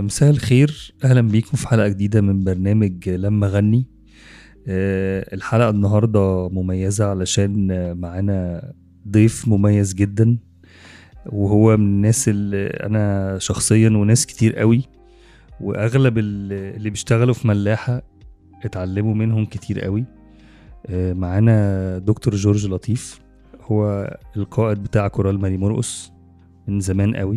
مساء الخير اهلا بيكم في حلقه جديده من برنامج لما غني آه، الحلقه النهارده مميزه علشان معانا ضيف مميز جدا وهو من الناس اللي انا شخصيا وناس كتير قوي واغلب اللي بيشتغلوا في ملاحه اتعلموا منهم كتير قوي آه، معانا دكتور جورج لطيف هو القائد بتاع كورال ماري مرقص من زمان قوي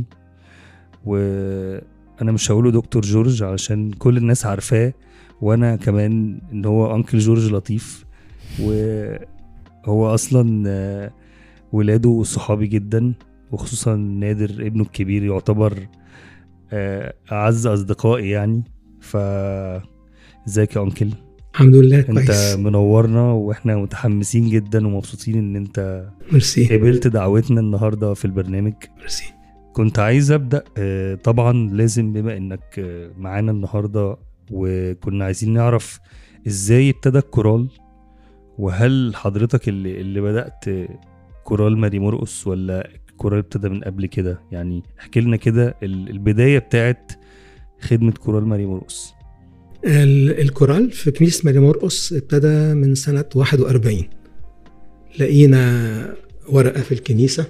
وانا مش هقوله دكتور جورج علشان كل الناس عارفاه وانا كمان ان هو انكل جورج لطيف وهو اصلا آه، ولاده صحابي جدا وخصوصا نادر ابنه الكبير يعتبر آه، اعز اصدقائي يعني ف ازيك يا انكل الحمد لله انت كويس منورنا واحنا متحمسين جدا ومبسوطين ان انت ميرسي قبلت دعوتنا النهارده في البرنامج ميرسي كنت عايز ابدا آه، طبعا لازم بما انك آه، معانا النهارده وكنا عايزين نعرف ازاي ابتدى الكورال وهل حضرتك اللي اللي بدات كورال ماري مرقص ولا الكورال ابتدى من قبل كده يعني احكي لنا كده ال- البدايه بتاعت خدمه كورال ماري مرقص ال- الكورال في كنيسة ماري مرقص ابتدى من سنة 41 لقينا ورقة في الكنيسة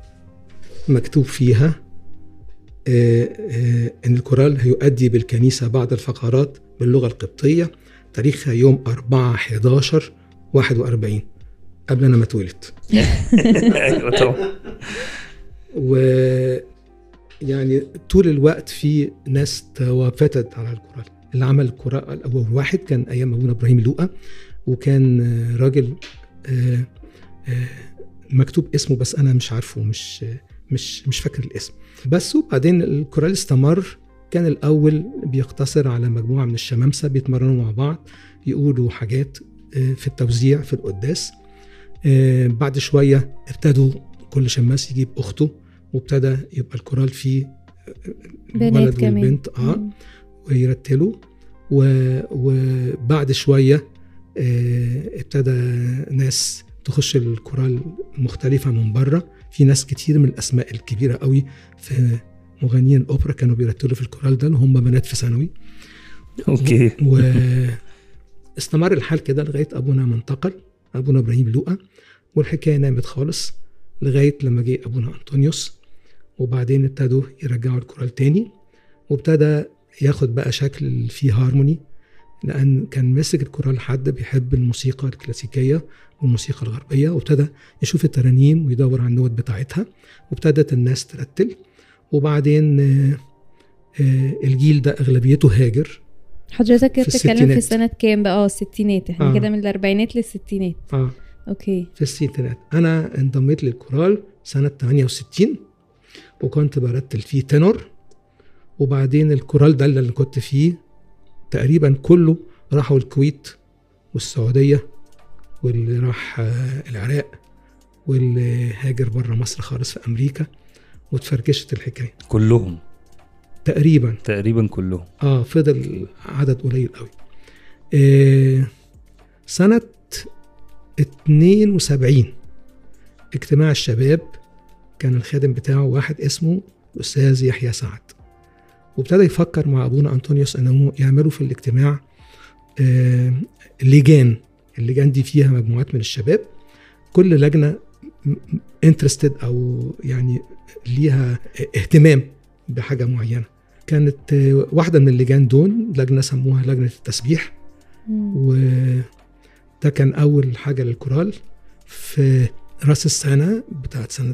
مكتوب فيها آه، آه، إن الكورال هيؤدي بالكنيسة بعض الفقرات باللغة القبطية تاريخها يوم 4 11 41 قبل أنا ما اتولدت ايوه طبعا و يعني طول الوقت في ناس توافدت على الكورال اللي عمل الكورال الاول واحد كان ايام ابونا ابراهيم لوقا وكان آه، راجل آه، آه، مكتوب اسمه بس انا مش عارفه مش مش مش فاكر الاسم بس وبعدين الكورال استمر كان الاول بيقتصر على مجموعه من الشمامسه بيتمرنوا مع بعض يقولوا حاجات آه، في التوزيع في القداس آه، بعد شويه ابتدوا كل شماس يجيب اخته وابتدى يبقى الكورال فيه بنات الولد كمان والبنت اه مم. ويرتلوا و- وبعد شويه آه، ابتدى ناس تخش الكورال مختلفه من بره في ناس كتير من الاسماء الكبيره قوي في مغنيين الاوبرا كانوا بيرتلوا في الكورال ده اللي هم بنات في ثانوي اوكي واستمر الحال كده لغايه ابونا ما انتقل ابونا ابراهيم لوقا والحكايه نامت خالص لغايه لما جه ابونا انطونيوس وبعدين ابتدوا يرجعوا الكورال تاني وابتدى ياخد بقى شكل فيه هارموني لان كان ماسك الكورال حد بيحب الموسيقى الكلاسيكيه والموسيقى الغربيه وابتدى يشوف الترانيم ويدور على النوت بتاعتها وابتدت الناس ترتل وبعدين آه، آه، الجيل ده اغلبيته هاجر حضرتك كده في بتتكلم في الستينات. سنة كام بقى اه الستينات احنا آه. كده من الأربعينات للستينات اه اوكي في الستينات انا انضميت للكورال سنه 68 وكنت برتل فيه تنور وبعدين الكورال ده اللي كنت فيه تقريبا كله راحوا الكويت والسعوديه واللي راح آه، العراق واللي هاجر بره مصر خالص في امريكا واتفركشت الحكايه كلهم تقريبا تقريبا كلهم اه فضل عدد قليل قوي آه سنة 72 اجتماع الشباب كان الخادم بتاعه واحد اسمه الأستاذ يحيى سعد وابتدى يفكر مع أبونا أنطونيوس أنهم يعملوا في الاجتماع آه لجان اللجان دي فيها مجموعات من الشباب كل لجنة انترستد أو يعني ليها اهتمام بحاجة معينة كانت آه، واحدة من اللجان دول لجنة سموها لجنة التسبيح مم. وده كان أول حاجة للكورال في رأس السنة بتاعت سنة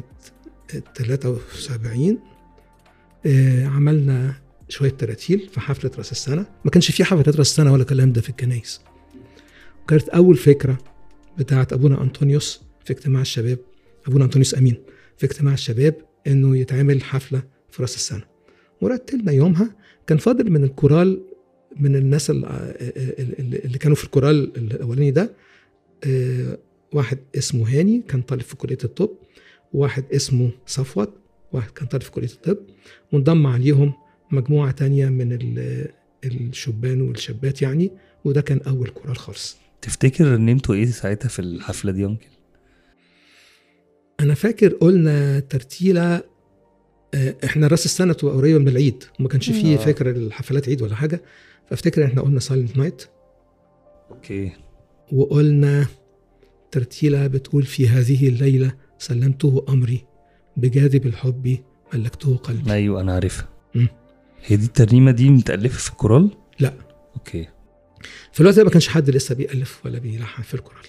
73 آه، عملنا شوية تراتيل في حفلة رأس السنة ما كانش في حفلة رأس السنة ولا كلام ده في الكنايس وكانت أول فكرة بتاعت أبونا أنطونيوس في اجتماع الشباب أبونا أنطونيوس أمين في اجتماع الشباب إنه يتعمل حفلة في رأس السنة ورتلنا يومها كان فاضل من الكورال من الناس ال- اللي اللي كانوا في الكورال الاولاني ده آه، واحد اسمه هاني كان طالب في كليه الطب وواحد اسمه صفوت واحد كان طالب في كليه الطب وانضم عليهم مجموعه تانية من ال- الشبان والشابات يعني وده كان اول كورال خالص تفتكر ان انتوا ايه ساعتها في الحفله دي يا انكل انا فاكر قلنا ترتيله آه، احنا راس السنه تبقى قريبه من العيد وما كانش فيه مم. فكره الحفلات عيد ولا حاجه فافتكر احنا قلنا سايلنت نايت اوكي وقلنا ترتيلة بتقول في هذه الليلة سلمته أمري بجاذب الحب ملكته قلبي ايوه انا عارفها مم. هي دي الترنيمه دي متالفه في الكورال لا. اوكي في الوقت ده ما كانش حد لسه بيألف ولا بيلحن في الكورال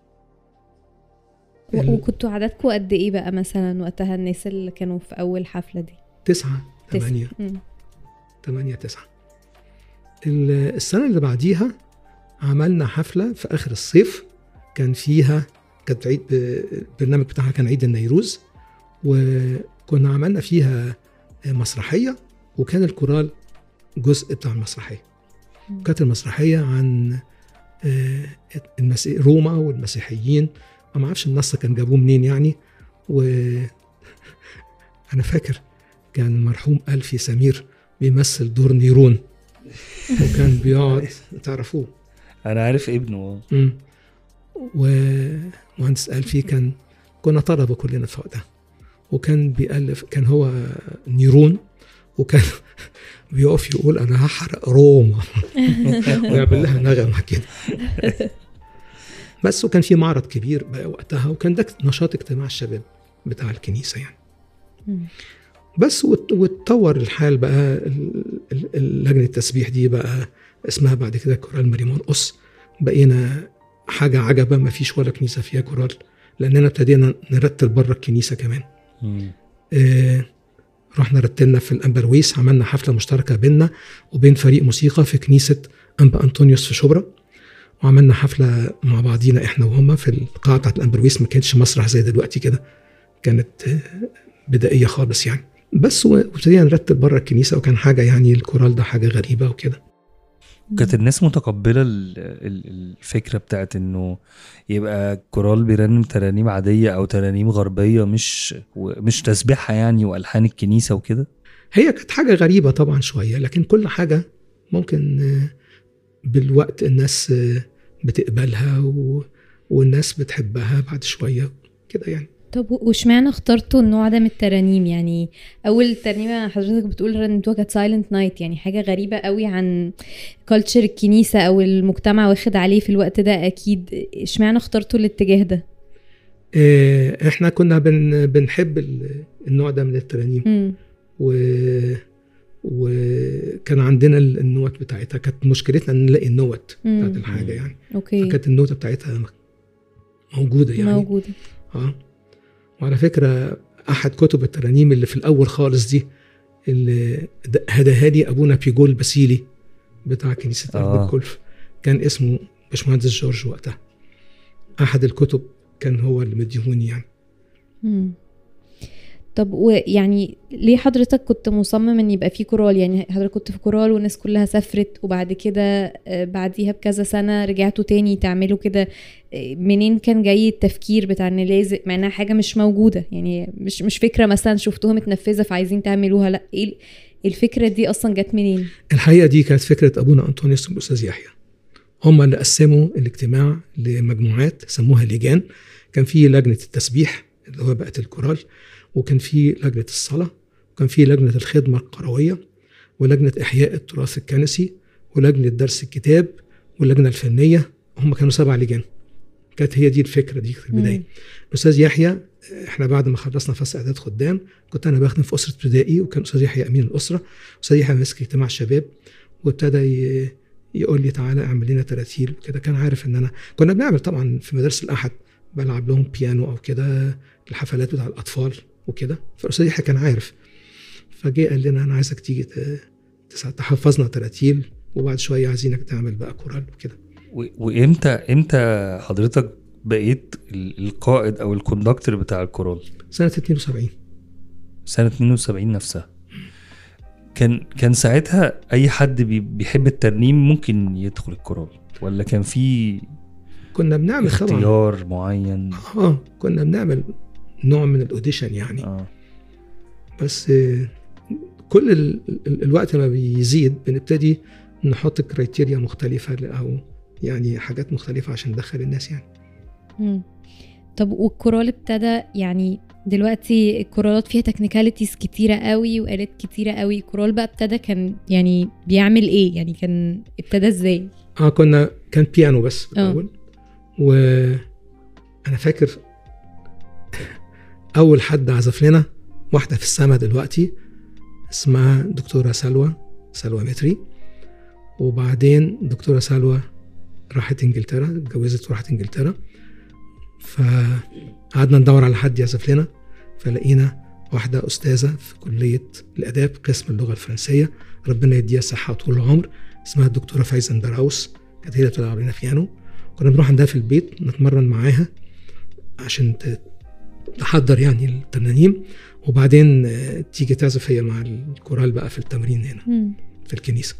و- ال- وكنتوا عددكم قد ايه بقى مثلا وقتها الناس اللي كانوا في اول حفله دي تسعة تسعة. ثمانية مم. ثمانية تسعة ال- السنة اللي بعديها عملنا حفلة في آخر الصيف كان فيها كانت عيد البرنامج بتاعها كان عيد النيروز وكنا عملنا فيها مسرحية وكان الكورال جزء بتاع المسرحية مم. كانت المسرحية عن آه، المسي... روما والمسيحيين ما اعرفش النص كان جابوه منين يعني و انا فاكر كان المرحوم ألفي سمير بيمثل دور نيرون وكان بيقعد تعرفوه انا عارف ابنه اه مم. ومهندس ألفي كان كنا طلبة كلنا في وقتها وكان بيألف كان هو نيرون وكان بيقف يقول أنا هحرق روما ويعمل لها نغمة كده بس وكان في معرض كبير بقى وقتها وكان ده نشاط اجتماع الشباب بتاع الكنيسة يعني مم. بس وات- واتطور الحال بقى ال- ال- ال- لجنه التسبيح دي بقى اسمها بعد كده كورال مريمون اس بقينا حاجه عجبه ما فيش ولا كنيسه فيها كورال لاننا ابتدينا نرتل بره الكنيسه كمان مم. آه رحنا رتلنا في الامبرويس عملنا حفله مشتركه بيننا وبين فريق موسيقى في كنيسه انبا انطونيوس في شبرا وعملنا حفله مع بعضينا احنا وهم في القاعه بتاعت الامبرويس ما كانتش مسرح زي دلوقتي كده كانت آه، بدائيه خالص يعني بس و- وابتدينا نرتب بره الكنيسه وكان حاجه يعني الكورال ده حاجه غريبه وكده كانت الناس متقبله ال- ال- الفكره بتاعت انه يبقى كورال بيرنم ترانيم عاديه او ترانيم غربيه مش مش تسبيحها يعني والحان الكنيسه وكده هي كانت حاجه غريبه طبعا شويه لكن كل حاجه ممكن آه، بالوقت الناس آه، بتقبلها و... والناس بتحبها بعد شويه كده يعني طب و- واشمعنى اخترتوا النوع ده من الترانيم يعني اول ترنيمه حضرتك بتقول رنمتوها كانت سايلنت نايت يعني حاجه غريبه قوي عن كلتشر الكنيسه او المجتمع واخد عليه في الوقت ده اكيد اشمعنى اخترتوا الاتجاه ده آه، احنا كنا بن... بنحب ال- النوع ده من الترانيم مم. و... وكان عندنا ال- النوت بتاعتها كانت مشكلتنا ان نلاقي النوت مم. بتاعت الحاجه يعني اوكي فكانت النوتة بتاعتها موجوده يعني موجوده اه وعلى فكره احد كتب الترانيم اللي في الاول خالص دي اللي د- هداها لي ابونا بيجول باسيلي بتاع كنيسه آه. ارض الكلف كان اسمه باشمهندس جورج وقتها احد الكتب كان هو اللي مديهوني يعني مم. طب ويعني ليه حضرتك كنت مصمم ان يبقى في كورال يعني حضرتك كنت في كورال والناس كلها سافرت وبعد كده آه، بعديها بكذا سنة رجعتوا تاني تعملوا كده آه، منين كان جاي التفكير بتاع ان لازم مع انها حاجة مش موجودة يعني مش مش فكرة مثلا شفتوها متنفذة فعايزين تعملوها لا ايه ال- الفكرة دي اصلا جت منين؟ الحقيقه دي كانت فكره ابونا انطونيوس والاستاذ يحيى هم اللي قسموا الاجتماع لمجموعات سموها لجان كان في لجنه التسبيح اللي هو بقت الكورال وكان في لجنه الصلاه وكان في لجنه الخدمه القرويه ولجنه احياء التراث الكنسي ولجنه درس الكتاب واللجنه الفنيه هم كانوا سبع لجان كانت هي دي الفكره دي في البدايه مم. الاستاذ يحيى احنا بعد ما خلصنا فصل اعداد خدام كنت انا بخدم في اسره ابتدائي وكان استاذ يحيى امين الاسره استاذ يحيى ماسك اجتماع الشباب وابتدى ي- يقول لي تعالى اعمل لنا تراتيل وكده كان عارف ان انا كنا بنعمل طبعا في مدارس الاحد بلعب لهم بيانو او كده الحفلات بتاع الاطفال وكده فالاستاذ يحيى كان عارف فجه قال لنا انا عايزك تيجي ت- تسا- تحفظنا تراتيل وبعد شويه عايزينك تعمل بقى كورال وكده و- وامتى امتى حضرتك بقيت ال- القائد او الكوندكتور بتاع الكورال سنه 72 سنه 72 نفسها كان كان ساعتها اي حد بي- بيحب الترنيم ممكن يدخل الكورال ولا كان في كنا بنعمل طبعا اختيار معين اه كنا بنعمل نوع من الاوديشن يعني اه بس آه، كل ال- ال- الوقت ما بيزيد بنبتدي نحط كريتيريا مختلفة ل- أو يعني حاجات مختلفة عشان ندخل الناس يعني مم. طب والكورال ابتدى يعني دلوقتي الكورالات فيها تكنيكاليتيز كتيرة قوي وآلات كتيرة قوي الكورال بقى ابتدى كان يعني بيعمل ايه يعني كان ابتدى ازاي اه كنا كان بيانو بس في آه. الاول وانا فاكر اول حد عزف لنا واحده في السما دلوقتي اسمها دكتوره سلوى سلوى متري وبعدين دكتوره سلوى راحت انجلترا اتجوزت وراحت انجلترا فقعدنا ندور على حد يعزف لنا فلقينا واحدة أستاذة في كلية الآداب قسم اللغة الفرنسية ربنا يديها صحة طول العمر اسمها الدكتورة فايزن براوس كانت هي اللي بتلعب لنا بيانو كنا بنروح عندها في البيت نتمرن معاها عشان ت- تحضر يعني الترنانيم وبعدين آه، تيجي تعزف هي مع الكورال بقى في التمرين هنا مم. في الكنيسه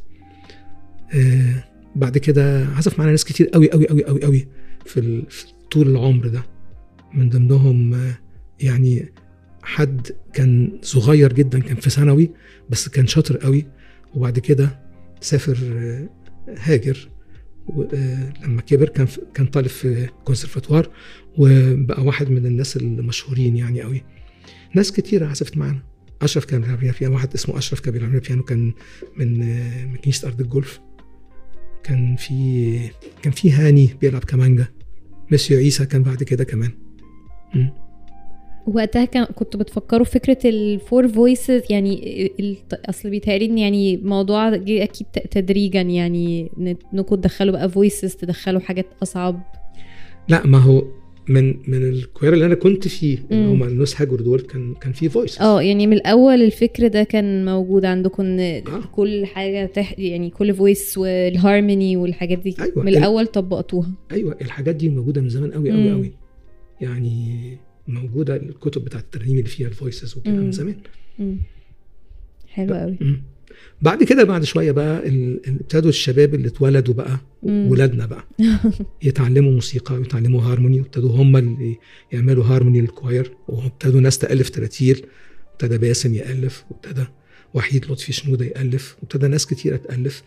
آه بعد كده عزف معانا ناس كتير قوي قوي قوي قوي قوي في, ال... في طول العمر ده من ضمنهم آه يعني حد كان صغير جدا كان في ثانوي بس كان شاطر قوي وبعد كده سافر آه، هاجر و- آه، لما كبر كان في- كان طالب في كونسرفاتوار وبقى واحد من الناس المشهورين يعني قوي ناس كتير عزفت معانا اشرف كان بيلعب بيانو واحد اسمه اشرف كان بيلعب بيانو كان من آه، من كنيسه ارض الجولف كان في كان في هاني بيلعب كمانجا ميسيو عيسى كان بعد كده كمان مم. وقتها كان كنتوا بتفكروا في فكره الفور فويسز يعني ال- اصل بيتهيألي ان يعني موضوع جه اكيد ت- تدريجا يعني إن- انكم تدخلوا بقى فويسز تدخلوا حاجات اصعب لا ما هو من من الكوير اللي انا كنت فيه اللي مم. هم الناس هاجر دول كان كان في فويس اه يعني من الاول الفكر ده كان موجود عندكم ان آه. كل حاجه تح... يعني كل فويس والهارموني والحاجات دي أيوة. من الاول طبقتوها ايوه الحاجات دي موجوده من زمان قوي قوي مم. قوي يعني موجوده الكتب بتاعت الترنيم اللي فيها الفويسز وكده مم. من زمان مم. حلو قوي مم. بعد كده بعد شويه بقى ال- ال- ابتدوا الشباب اللي اتولدوا بقى مم. ولادنا بقى يتعلموا موسيقى ويتعلموا هارموني وابتدوا هم اللي يعملوا هارموني للكواير وابتدوا ناس تالف تراتيل ابتدى باسم يالف وابتدى وحيد لطفي شنوده يالف وابتدى ناس كتيره تالف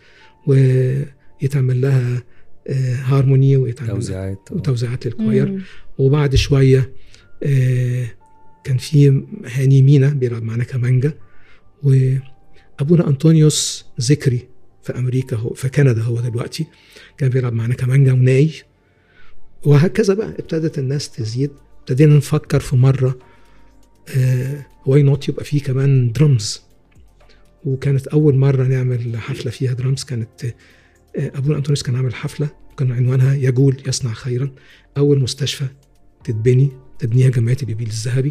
ويتعمل لها آه، هارموني ويتعمل لها توزيعات آه. وتوزيعات للكواير مم. وبعد شويه آه، كان في هاني مينا بيلعب معانا كمانجا وابونا انطونيوس ذكري في امريكا هو في كندا هو دلوقتي كان بيلعب معانا كمانجا وناي وهكذا بقى ابتدت الناس تزيد ابتدينا نفكر في مره واي نوت يبقى فيه كمان درمز وكانت اول مره نعمل حفله فيها درمز كانت آه، ابونا انطونيوس كان عامل حفله كان عنوانها يجول يصنع خيرا اول مستشفى تتبني تبنيها جمعيه البيبيل الذهبي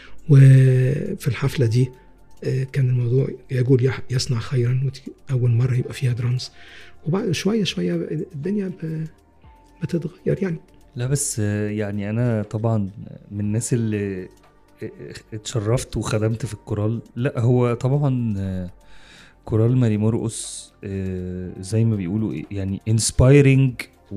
وفي الحفله دي آه، كان الموضوع يقول يح- يصنع خيرا ودي اول مره يبقى فيها درامز وبعد شويه شويه الدنيا ب- بتتغير يعني لا بس آه، يعني انا طبعا من الناس اللي اتشرفت وخدمت في الكورال لا هو طبعا آه، كورال ماري مرقص آه، زي ما بيقولوا إيه، يعني انسبايرنج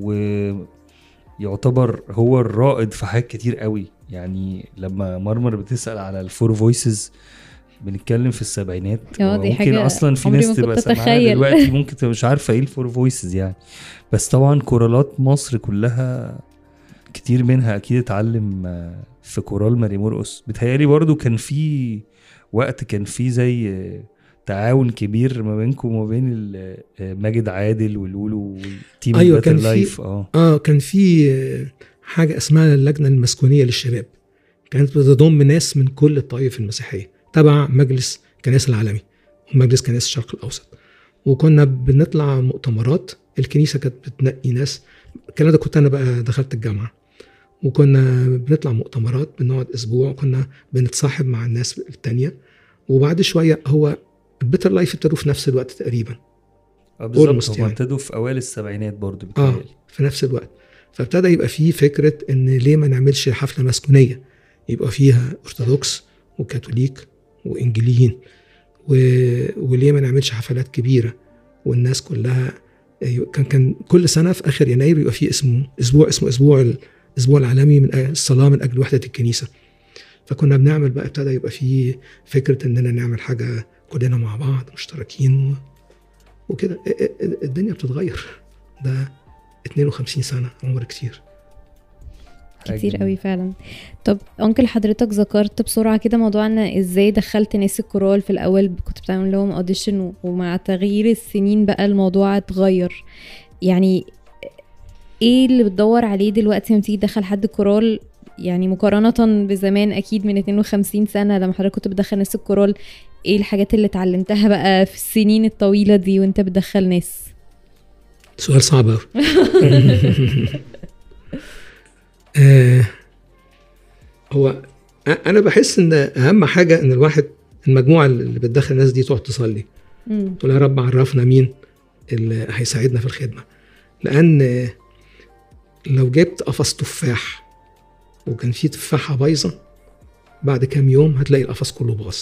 ويعتبر هو الرائد في حاجات كتير قوي يعني لما مرمر بتسأل على الفور فويسز بنتكلم في السبعينات اه، دي ممكن حاجة اصلا في عمري ناس ما تبقى كنت سامعاها أتخيل. دلوقتي ممكن تبقى مش عارفه ايه الفور فويسز يعني بس طبعا كورالات مصر كلها كتير منها اكيد اتعلم آه، في كورال ماري مرقص بتهيألي برضو كان في وقت كان في زي آه، تعاون كبير ما بينكم وما بين ال- آه، ماجد عادل ولولو والتيم أيوة، أيوة كان في- لايف اه اه كان في آه، حاجه اسمها اللجنه المسكونيه للشباب كانت بتضم ناس من كل الطوائف المسيحيه تبع مجلس كنائس العالمي ومجلس كنائس الشرق الاوسط وكنا بنطلع مؤتمرات الكنيسه كانت بتنقي ناس الكلام ده كنت انا بقى دخلت الجامعه وكنا بنطلع مؤتمرات بنقعد اسبوع وكنا بنتصاحب مع الناس التانية وبعد شويه هو البيتر لايف ابتدوا في نفس الوقت تقريبا آه، بالظبط almost هم يعني. ابتدوا في اوائل السبعينات برضو اه بتهيألي في نفس الوقت فابتدى يبقى فيه فكره ان ليه ما نعملش حفله مسكونيه يبقى فيها ارثوذكس وكاثوليك وانجيليين و... وليه ما نعملش حفلات كبيره والناس كلها أيوة، كان كان كل سنه في اخر يناير بيبقى فيه اسمه اسبوع اسمه اسبوع الاسبوع العالمي من أجل- الصلاه من اجل وحده الكنيسه فكنا بنعمل بقى ابتدى يبقى فيه فكره اننا نعمل حاجه كلنا مع بعض مشتركين و... وكده ا- ا- الدنيا بتتغير ده 52 سنه عمر كتير حاجة كتير جميلة. قوي فعلا طب انكل حضرتك ذكرت بسرعه كده موضوع ان ازاي دخلت ناس الكورال في الاول كنت بتعمل لهم اوديشن ومع تغيير السنين بقى الموضوع اتغير يعني ايه اللي بتدور عليه دلوقتي لما تيجي تدخل حد كورال يعني مقارنة بزمان أكيد من 52 سنة لما حضرتك كنت بتدخل ناس الكورال ايه الحاجات اللي اتعلمتها بقى في السنين الطويلة دي وانت بتدخل ناس سؤال صعب قوي آه هو أ- انا بحس ان اهم حاجه ان الواحد المجموعه اللي بتدخل الناس دي تقعد تصلي مم. تقول يا رب عرفنا مين اللي هيساعدنا في الخدمه لان لو جبت قفص تفاح وكان فيه تفاحه بايظه بعد كام يوم هتلاقي القفص كله باظ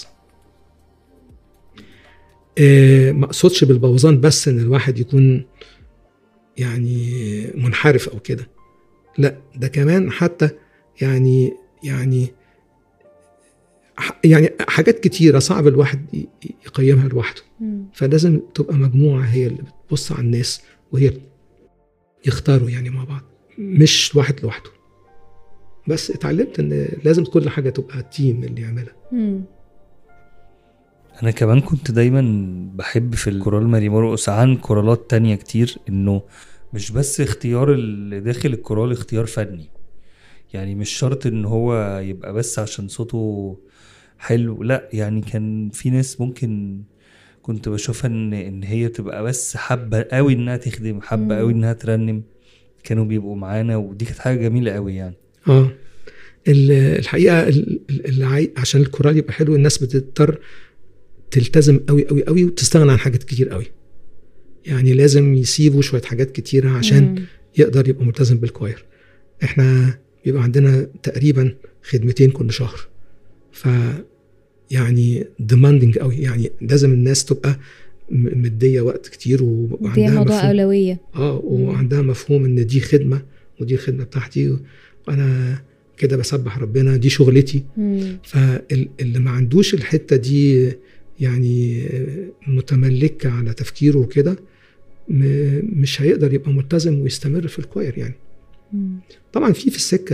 آه، ما اقصدش بالبوظان بس ان الواحد يكون يعني منحرف او كده لا ده كمان حتى يعني يعني ح- يعني حاجات كتيره صعب الواحد ي- يقيمها لوحده مم. فلازم تبقى مجموعه هي اللي بتبص على الناس وهي يختاروا يعني مع بعض مش واحد لوحده بس اتعلمت ان لازم كل حاجه تبقى تيم اللي يعملها مم. انا كمان كنت دايما بحب في الكورال ماري مرقص عن كورالات تانية كتير انه مش بس اختيار اللي داخل الكورال اختيار فني يعني مش شرط ان هو يبقى بس عشان صوته حلو لا يعني كان في ناس ممكن كنت بشوفها ان ان هي تبقى بس حابه قوي انها تخدم حابه مم. قوي انها ترنم كانوا بيبقوا معانا ودي كانت حاجه جميله قوي يعني اه ال- الحقيقه ال- ال- اللي عاي... عشان الكورال يبقى حلو الناس بتضطر تلتزم قوي قوي قوي وتستغنى عن حاجات كتير قوي يعني لازم يسيبوا شويه حاجات كتيره عشان مم. يقدر يبقى ملتزم بالكواير احنا بيبقى عندنا تقريبا خدمتين كل شهر ف يعني demanding قوي يعني لازم الناس تبقى م- مديه وقت كتير دي وعندها موضوع مفهوم أولوية اه وعندها مفهوم ان دي خدمه ودي الخدمه بتاعتي وانا كده بسبح ربنا دي شغلتي مم. فاللي ما عندوش الحته دي يعني متملكه على تفكيره وكده م- مش هيقدر يبقى ملتزم ويستمر في الكواير يعني مم. طبعا في في السكه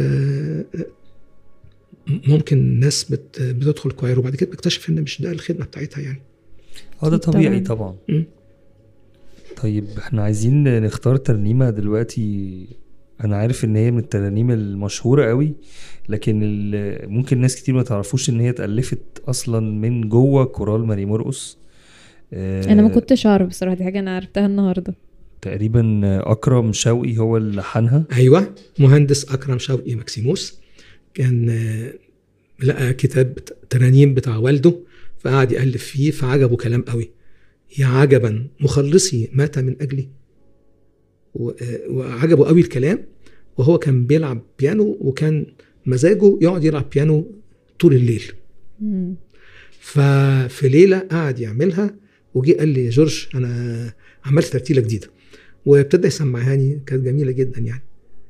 ممكن ناس بت بتدخل كواير وبعد كده بتكتشف ان مش ده الخدمه بتاعتها يعني اه ده أكيد طبيعي طبعاً. طبعا مم. طيب احنا عايزين نختار ترنيمة دلوقتي انا عارف ان هي من الترانيم المشهورة قوي لكن ال- ممكن ناس كتير ما تعرفوش ان هي اتألفت اصلا من جوه كورال ماري مرقص آه، أنا ما كنتش أعرف بصراحة دي حاجة أنا عرفتها النهاردة تقريبا اكرم شوقي هو اللي لحنها ايوه مهندس اكرم شوقي مكسيموس كان آه، لقى كتاب ترانيم بتاع والده فقعد يالف فيه فعجبه كلام قوي يا عجبا مخلصي مات من اجلي و- آه، وعجبه قوي الكلام وهو كان بيلعب بيانو وكان مزاجه يقعد يلعب بيانو طول الليل مم. ففي ليله قعد يعملها وجي قال لي يا جورج انا عملت ترتيله جديده وابتدى يسمعهاني كانت جميله جدا يعني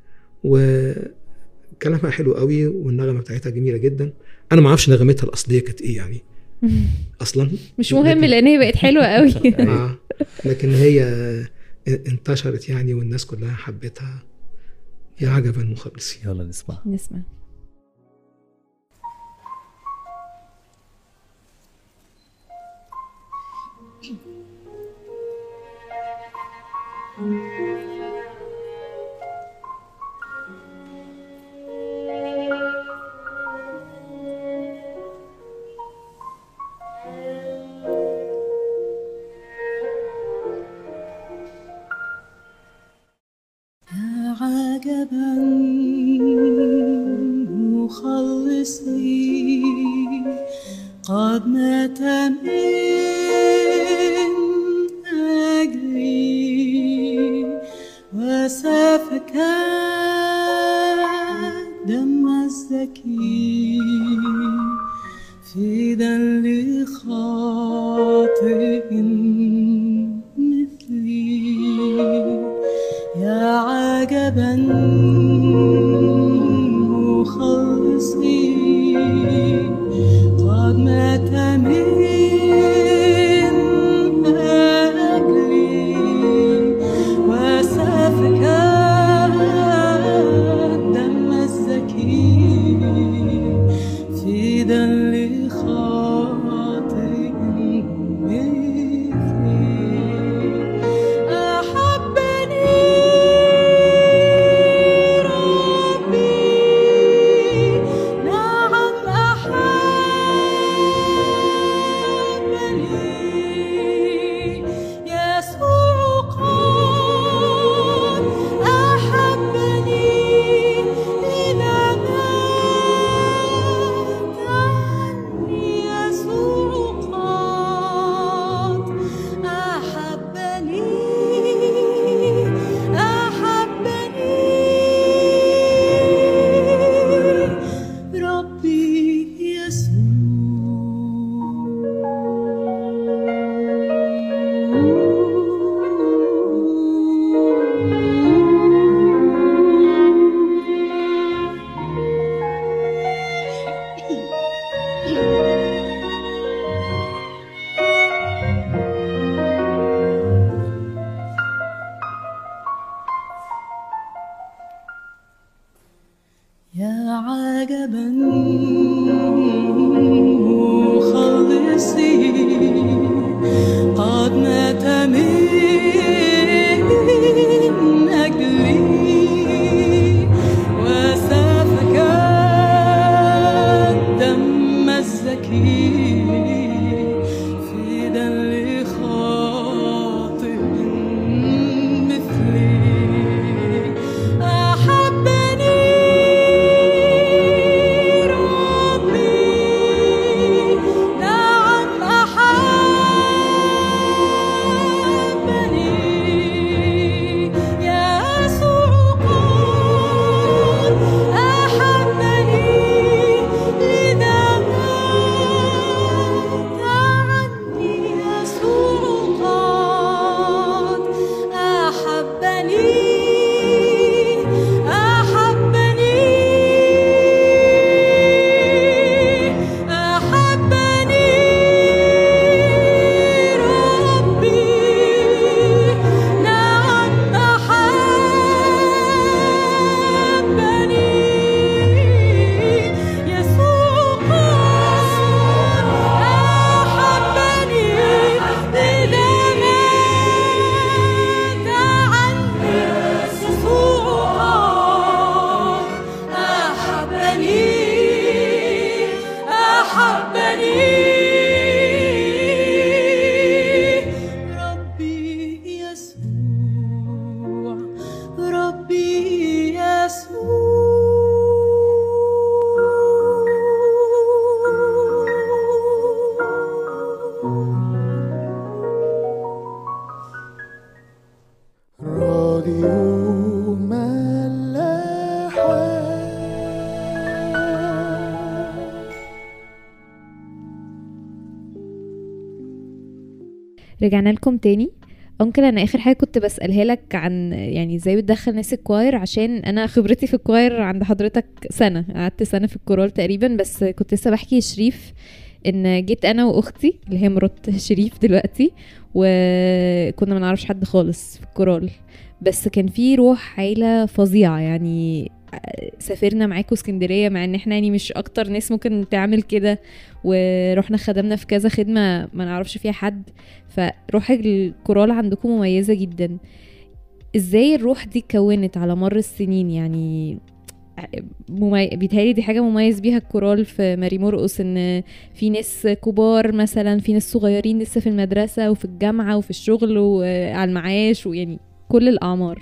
وكلامها حلو قوي والنغمه بتاعتها جميله جدا انا ما اعرفش نغمتها الاصليه كانت ايه يعني اصلا مش مهم لكن- لأن هي بقت حلوة قوي آه لكن هي انتشرت يعني والناس كلها حبتها يا عجبا مخلصي يلا نسمع نسمع يا عجبا مخلصي قد مات من أجلي وسفك دم الزكي فدا لخاطئ مثلي يا عجبا مخلصي قد مات من أجلي وسفك دم الزكي عجبا مخلصي قد مات من أجلي وسفك الدم الزكي فدا لخاطئ مثلي أحبني ربي نعم أحبني يسوع قد أحبني لذا مات عني يسوع قد أحبني أحبني أحبني ربي نعم أحبني يسوع أحبني إذا مات عني يسوع أحبني أحبني ربي يسوع ربي يسوع راديو ملاحة رجعنا لكم تاني انكل انا اخر حاجه كنت بسالها لك عن يعني ازاي بتدخل ناس الكواير عشان انا خبرتي في الكواير عند حضرتك سنه قعدت سنه في الكورال تقريبا بس كنت لسه بحكي لشريف ان جيت انا واختي اللي هي مرات شريف دلوقتي وكنا ما نعرفش حد خالص في الكورال بس كان في روح عيله فظيعه يعني سافرنا معاكم اسكندريه مع ان احنا يعني مش اكتر ناس ممكن تعمل كده ورحنا خدمنا في كذا خدمه ما نعرفش فيها حد فروح الكورال عندكم مميزه جدا ازاي الروح دي اتكونت على مر السنين يعني ممي... بيتهيألي دي حاجة مميز بيها الكورال في ماري مرقس ان في ناس كبار مثلا في ناس صغيرين لسه في المدرسة وفي الجامعة وفي الشغل وعلى المعاش ويعني كل الأعمار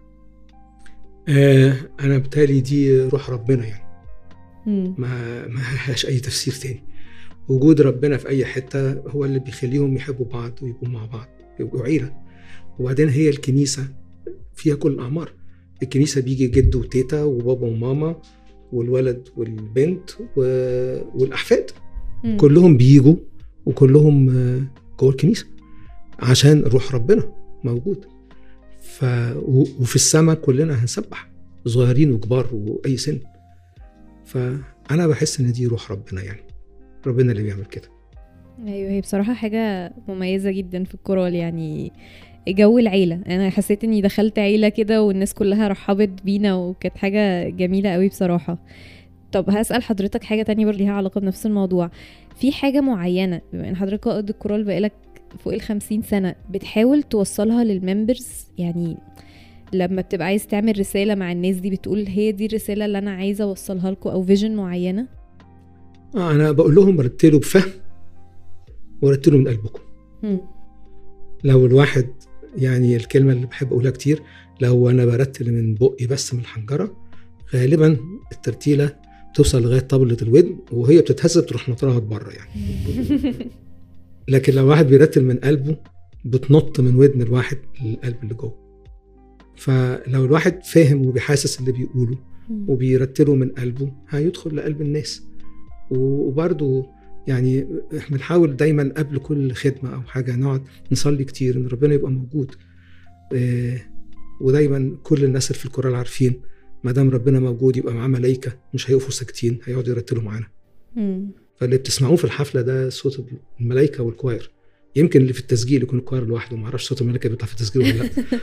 آه انا بتالي دي روح ربنا يعني مم. ما ما لهاش اي تفسير تاني وجود ربنا في اي حته هو اللي بيخليهم يحبوا بعض ويبقوا مع بعض يبقوا عيله وبعدين هي الكنيسه فيها كل الاعمار الكنيسه بيجي جد وتيتا وبابا وماما والولد والبنت و... والاحفاد مم. كلهم بيجوا وكلهم آه، جوه الكنيسه عشان روح ربنا موجود ف... و... وفي السماء كلنا هنسبح صغيرين وكبار واي سن فانا بحس ان دي روح ربنا يعني ربنا اللي بيعمل كده ايوه هي بصراحه حاجه مميزه جدا في الكورال يعني جو العيله انا حسيت اني دخلت عيله كده والناس كلها رحبت بينا وكانت حاجه جميله قوي بصراحه طب هسال حضرتك حاجه تانية برضه ليها علاقه بنفس الموضوع في حاجه معينه بما ان حضرتك قائد الكورال بقالك فوق الخمسين سنه بتحاول توصلها للممبرز يعني لما بتبقى عايز تعمل رساله مع الناس دي بتقول هي دي الرساله اللي انا عايزه اوصلها لكم او فيجن معينه آه انا بقول لهم رتلوا بفهم ورتلوا من قلبكم مم. لو الواحد يعني الكلمه اللي بحب اقولها كتير لو انا برتل من بقي بس من الحنجره غالبا الترتيله بتوصل لغايه طبله الودن وهي بتتهز بتروح نطرها بره يعني لكن لو واحد بيرتل من قلبه بتنط من ودن الواحد للقلب اللي جوه فلو الواحد فاهم وبيحاسس اللي بيقوله وبيرتله من قلبه هيدخل لقلب الناس وبرضه يعني احنا بنحاول دايما قبل كل خدمه او حاجه نقعد نصلي كتير ان ربنا يبقى موجود آه، ودايما كل الناس اللي في الكورال عارفين ما دام ربنا موجود يبقى معاه ملائكه مش هيقفوا ساكتين هيقعدوا يرتلوا معانا مم. فاللي بتسمعوه في الحفله ده صوت الملائكه والكواير يمكن اللي في التسجيل يكون الكواير لوحده ما اعرفش صوت الملائكه بيطلع في التسجيل ولا لا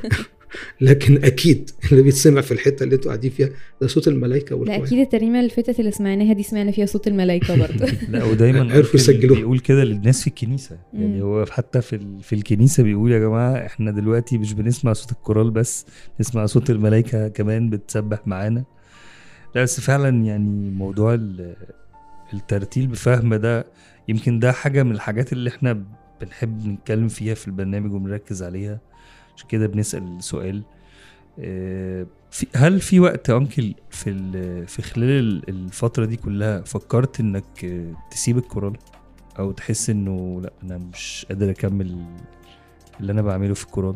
لكن اكيد اللي بيتسمع في الحته اللي انتوا قاعدين فيها ده صوت الملائكه لا والكوير اكيد الترنيمه اللي فاتت اللي سمعناها دي سمعنا فيها صوت الملائكه برضه لا ودايما عرفوا أنكل يسجلوها. بيقول كده للناس في الكنيسه يعني مم. هو حتى في ال- في الكنيسه بيقول يا جماعه احنا دلوقتي مش بنسمع صوت الكورال بس نسمع صوت الملائكه كمان بتسبح معانا لا بس فعلا يعني موضوع ال- الترتيل بفهم ده يمكن ده حاجه من الحاجات اللي احنا بنحب نتكلم فيها في البرنامج وبنركز عليها عشان كده بنسال السؤال آه، في هل في وقت يا انكل في ال- في خلال ال- الفتره دي كلها فكرت انك آه، تسيب الكورال او تحس انه لا انا مش قادر اكمل اللي انا بعمله في الكورال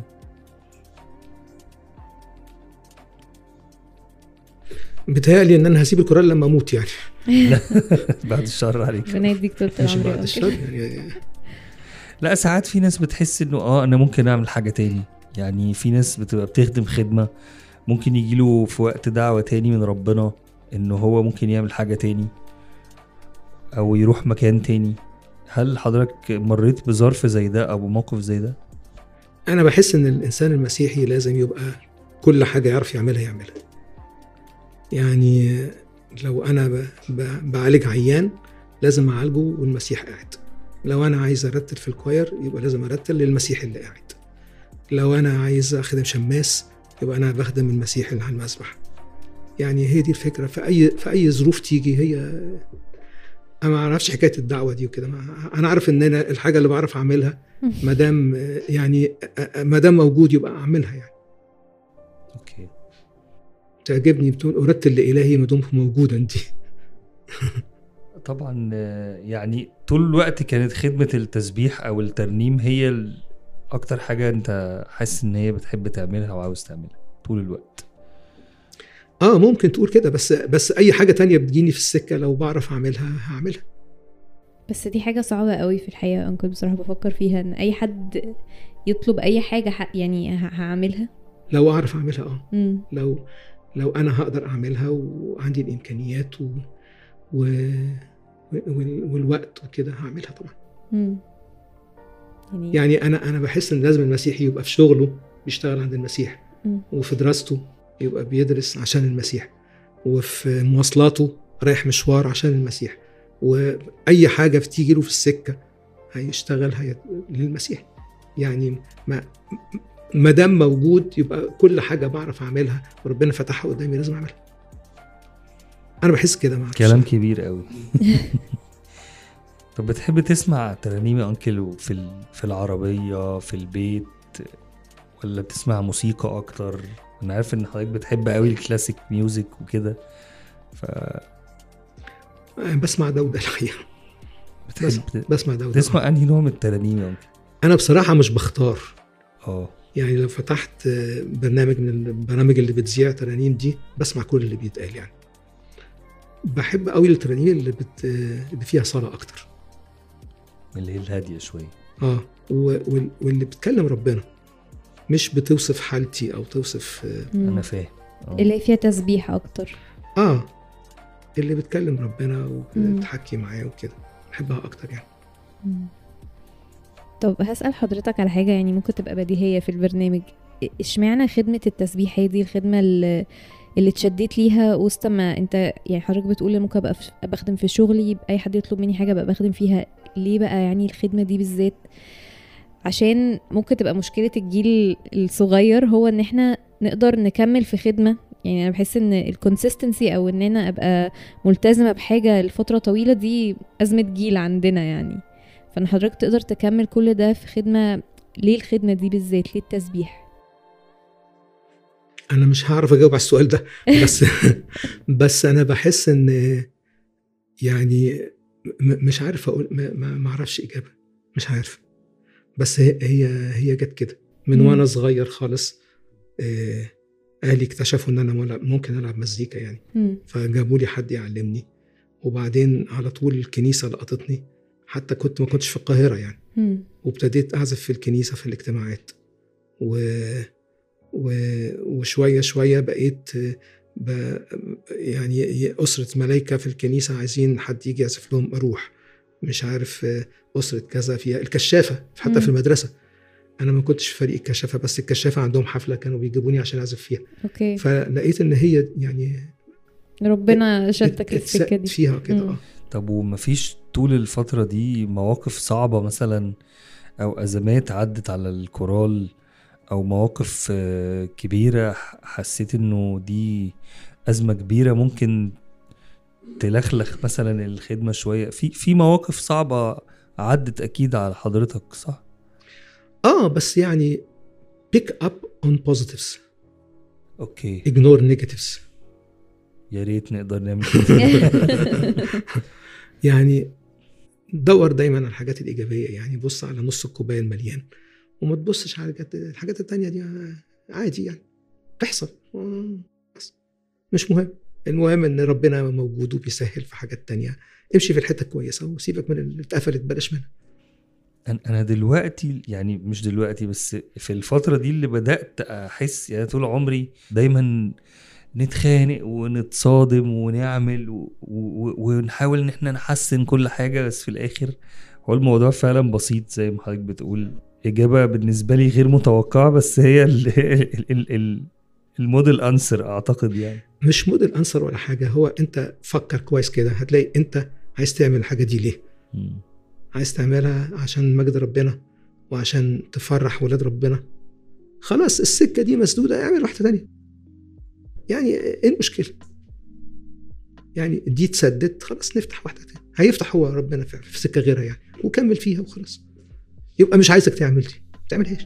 بيتهيألي ان انا هسيب الكورال لما اموت يعني بعد الشر عليك ربنا يديك طول مش العمر يا بعد أنكل. الشر يعني لا ساعات في ناس بتحس انه اه انا ممكن اعمل حاجه تاني يعني في ناس بتبقى بتخدم خدمه ممكن يجيله في وقت دعوه تاني من ربنا انه هو ممكن يعمل حاجه تاني او يروح مكان تاني هل حضرتك مريت بظرف زي ده او بموقف زي ده انا بحس ان الانسان المسيحي لازم يبقى كل حاجه يعرف يعملها يعملها يعني لو انا ب- ب- بعالج عيان لازم اعالجه والمسيح قاعد لو انا عايز ارتل في الكوير يبقى لازم ارتل للمسيح اللي قاعد لو انا عايز اخدم شماس يبقى انا بخدم المسيح اللي على المسبح يعني هي دي الفكره في اي في اي ظروف تيجي هي انا ما اعرفش حكايه الدعوه دي وكده ما- انا عارف ان انا الحاجه اللي بعرف اعملها ما دام يعني ما دام موجود يبقى اعملها يعني اوكي تعجبني بتقول ارتل لالهي ما دمت موجودا دي طبعا آه، يعني طول الوقت كانت خدمه التسبيح او الترنيم هي ال- اكتر حاجه انت حاسس ان هي بتحب تعملها وعاوز تعملها طول الوقت اه ممكن تقول كده بس بس اي حاجه تانية بتجيني في السكه لو بعرف اعملها هعملها بس دي حاجة صعبة قوي في الحقيقة يا أنكل بصراحة بفكر فيها إن أي حد يطلب أي حاجة ح- يعني ه- هعملها لو اعرف اعملها اه مم. لو لو انا هقدر اعملها وعندي الامكانيات و... و... وال- والوقت وكده هعملها طبعا مم. يعني, يعني انا انا بحس ان لازم المسيحي يبقى في شغله بيشتغل عند المسيح مم. وفي دراسته يبقى بيدرس عشان المسيح وفي مواصلاته رايح مشوار عشان المسيح واي حاجه بتيجي له في السكه هيشتغل هي للمسيح يعني ما ما دام موجود يبقى كل حاجه بعرف اعملها وربنا فتحها قدامي لازم اعملها انا بحس كده معرفش. كلام كبير قوي طب بتحب تسمع ترانيم يا انكل في ال- في العربيه في البيت ولا بتسمع موسيقى اكتر انا عارف ان حضرتك بتحب قوي الكلاسيك ميوزك وكده ف أنا بسمع ده وده الحقيقه بس بتحب بسمع ده وده تسمع انهي نوع من الترانيم يا انكل انا بصراحه مش بختار اه يعني لو فتحت برنامج من البرامج اللي بتذيع ترانيم دي بسمع كل اللي بيتقال يعني بحب قوي الترانيم اللي بت... اللي فيها صلاه اكتر اللي هي الهاديه شويه اه و... وال- واللي بتكلم ربنا مش بتوصف حالتي او توصف مم. انا فاهم آه. اللي فيها تسبيح أكتر اه اللي بتكلم ربنا مم. وبتحكي معاه وكده بحبها اكتر يعني مم. طب هسأل حضرتك على حاجة يعني ممكن تبقى بديهية في البرنامج اشمعنى خدمة التسبيح هي دي الخدمة اللي, اللي اتشديت ليها وسط ما انت يعني حضرتك بتقول ممكن ابقى في- أبقى بخدم في شغلي اي حد يطلب مني حاجة ابقى بخدم فيها ليه بقى يعني الخدمة دي بالذات عشان ممكن تبقى مشكلة الجيل الصغير هو ان احنا نقدر نكمل في خدمة يعني انا بحس ان الكونسيستنسي او ان انا ابقى ملتزمة بحاجة لفترة طويلة دي ازمة جيل عندنا يعني فان حضرتك تقدر تكمل كل ده في خدمة ليه الخدمة دي بالذات ليه التسبيح انا مش هعرف اجاوب على السؤال ده بس بس انا بحس ان يعني م- مش عارف اقول ما- ما ما اعرفش اجابه مش عارف بس هي هي هي جت كده من مم. وانا صغير خالص آه، اهلي اكتشفوا ان انا ملعب- ممكن العب مزيكا يعني مم. فجابوا لي حد يعلمني وبعدين على طول الكنيسه لقطتني حتى كنت ما كنتش في القاهره يعني مم. وابتديت اعزف في الكنيسه في الاجتماعات و... و... وشويه شويه بقيت ب... يعني اسره ملايكه في الكنيسه عايزين حد يجي يعزف لهم اروح مش عارف اسره كذا فيها الكشافه حتى مم. في المدرسه انا ما كنتش في فريق الكشافه بس الكشافه عندهم حفله كانوا بيجيبوني عشان اعزف فيها اوكي فلقيت ان هي يعني ربنا شدك ات- للسكه اتسقت دي فيها كده مم. اه طب ومفيش طول الفترة دي مواقف صعبة مثلا أو أزمات عدت على الكورال أو مواقف آه، كبيرة ح- حسيت إنه دي أزمة كبيرة ممكن تلخلخ مثلا الخدمة شوية في في مواقف صعبة عدت أكيد على حضرتك صح؟ اه بس يعني بيك اب اون بوزيتيفز أوكي اجنور نيجاتيفز يا ريت نقدر نعمل كده يعني دور دايما على الحاجات الايجابيه يعني بص على نص الكوبايه المليان وما تبصش على الحاجات- الحاجات التانية دي عادي يعني تحصل بس مش مهم المهم ان ربنا موجود وبيسهل في حاجات تانية امشي في الحته الكويسه وسيبك من اللي اتقفلت بلاش منها أنا- انا دلوقتي يعني مش دلوقتي بس في الفتره دي اللي بدات احس يعني طول عمري دايما نتخانق ونتصادم ونعمل و... و... ونحاول ان احنا نحسن كل حاجه بس في الاخر هو الموضوع فعلا بسيط زي ما حضرتك بتقول اجابه بالنسبه لي غير متوقعه بس هي ال... ال... ال... ال... الموديل انسر اعتقد يعني مش موديل انسر ولا حاجه هو انت فكر كويس كده هتلاقي انت عايز تعمل الحاجه دي ليه مم. عايز تعملها عشان مجد ربنا وعشان تفرح ولاد ربنا خلاص السكه دي مسدوده اعمل واحده تانية يعني ايه المشكله يعني دي اتسدت خلاص نفتح واحده تانية هيفتح هو ربنا فعلا في سكه غيرها يعني وكمل فيها وخلاص يبقى مش عايزك تعمل دي ما تعملهاش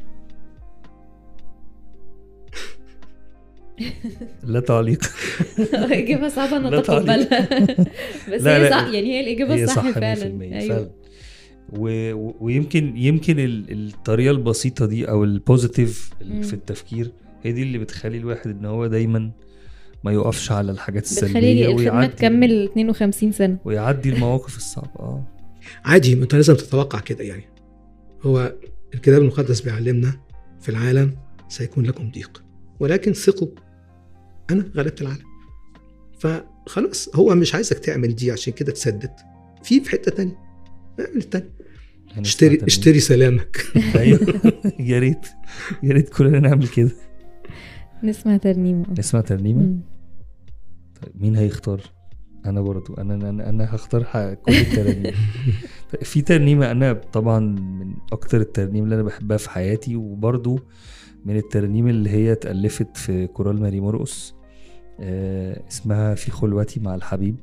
لا تعليق اجابه صعبه لا تعليق. نتقبلها بس لا، هي لا، صح يعني هي الاجابه هي الصح صح 100% فعلا فعلا ايوه و... و- ويمكن يمكن ال- الطريقه البسيطه دي او البوزيتيف مم. في التفكير هي دي اللي بتخلي الواحد ان هو دايما ما يقفش على الحاجات بتخلي السلبيه الخدمه ويعدي تكمل 52 سنه ويعدي المواقف الصعبه اه عادي ما انت لازم تتوقع كده يعني هو الكتاب المقدس بيعلمنا في العالم سيكون لكم ضيق ولكن ثقوا انا غلبت العالم فخلاص هو مش عايزك تعمل دي عشان كده تسدد في في حته تانية اعمل التانية هنسمع اشتري ترنيمة. اشتري سلامك ايوه يا ريت يا ريت كلنا نعمل كده نسمع ترنيمه نسمع ترنيمه مم. طيب مين هيختار انا برضو انا انا انا هختار ح- كل الترانيم طيب في ترنيمه انا طبعا من اكتر الترانيم اللي انا بحبها في حياتي وبرضو من الترانيم اللي هي اتالفت في كورال ماري مرقس آه اسمها في خلوتي مع الحبيب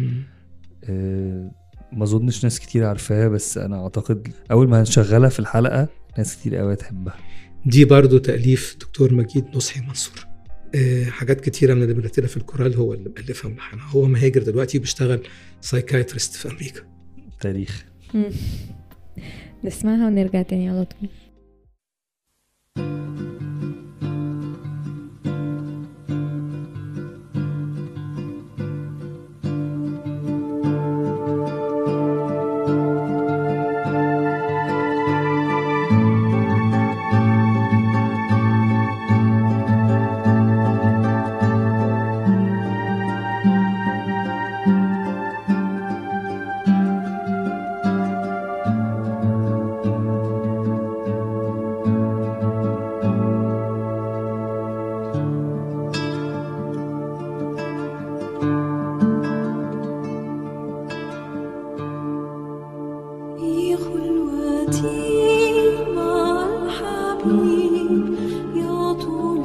آه ما اظنش ناس كتير عارفاها بس انا اعتقد اول ما هنشغلها في الحلقه ناس كتير قوي هتحبها دي برضو تأليف دكتور مجيد نصحي منصور آه، حاجات كتيرة من اللي بنرتبها في الكورال هو اللي مألفها وملحنها هو مهاجر دلوقتي بيشتغل سايكايترست في أمريكا تاريخ مم. نسمعها ونرجع تاني على طول في خلوتي مع الحبيب يطول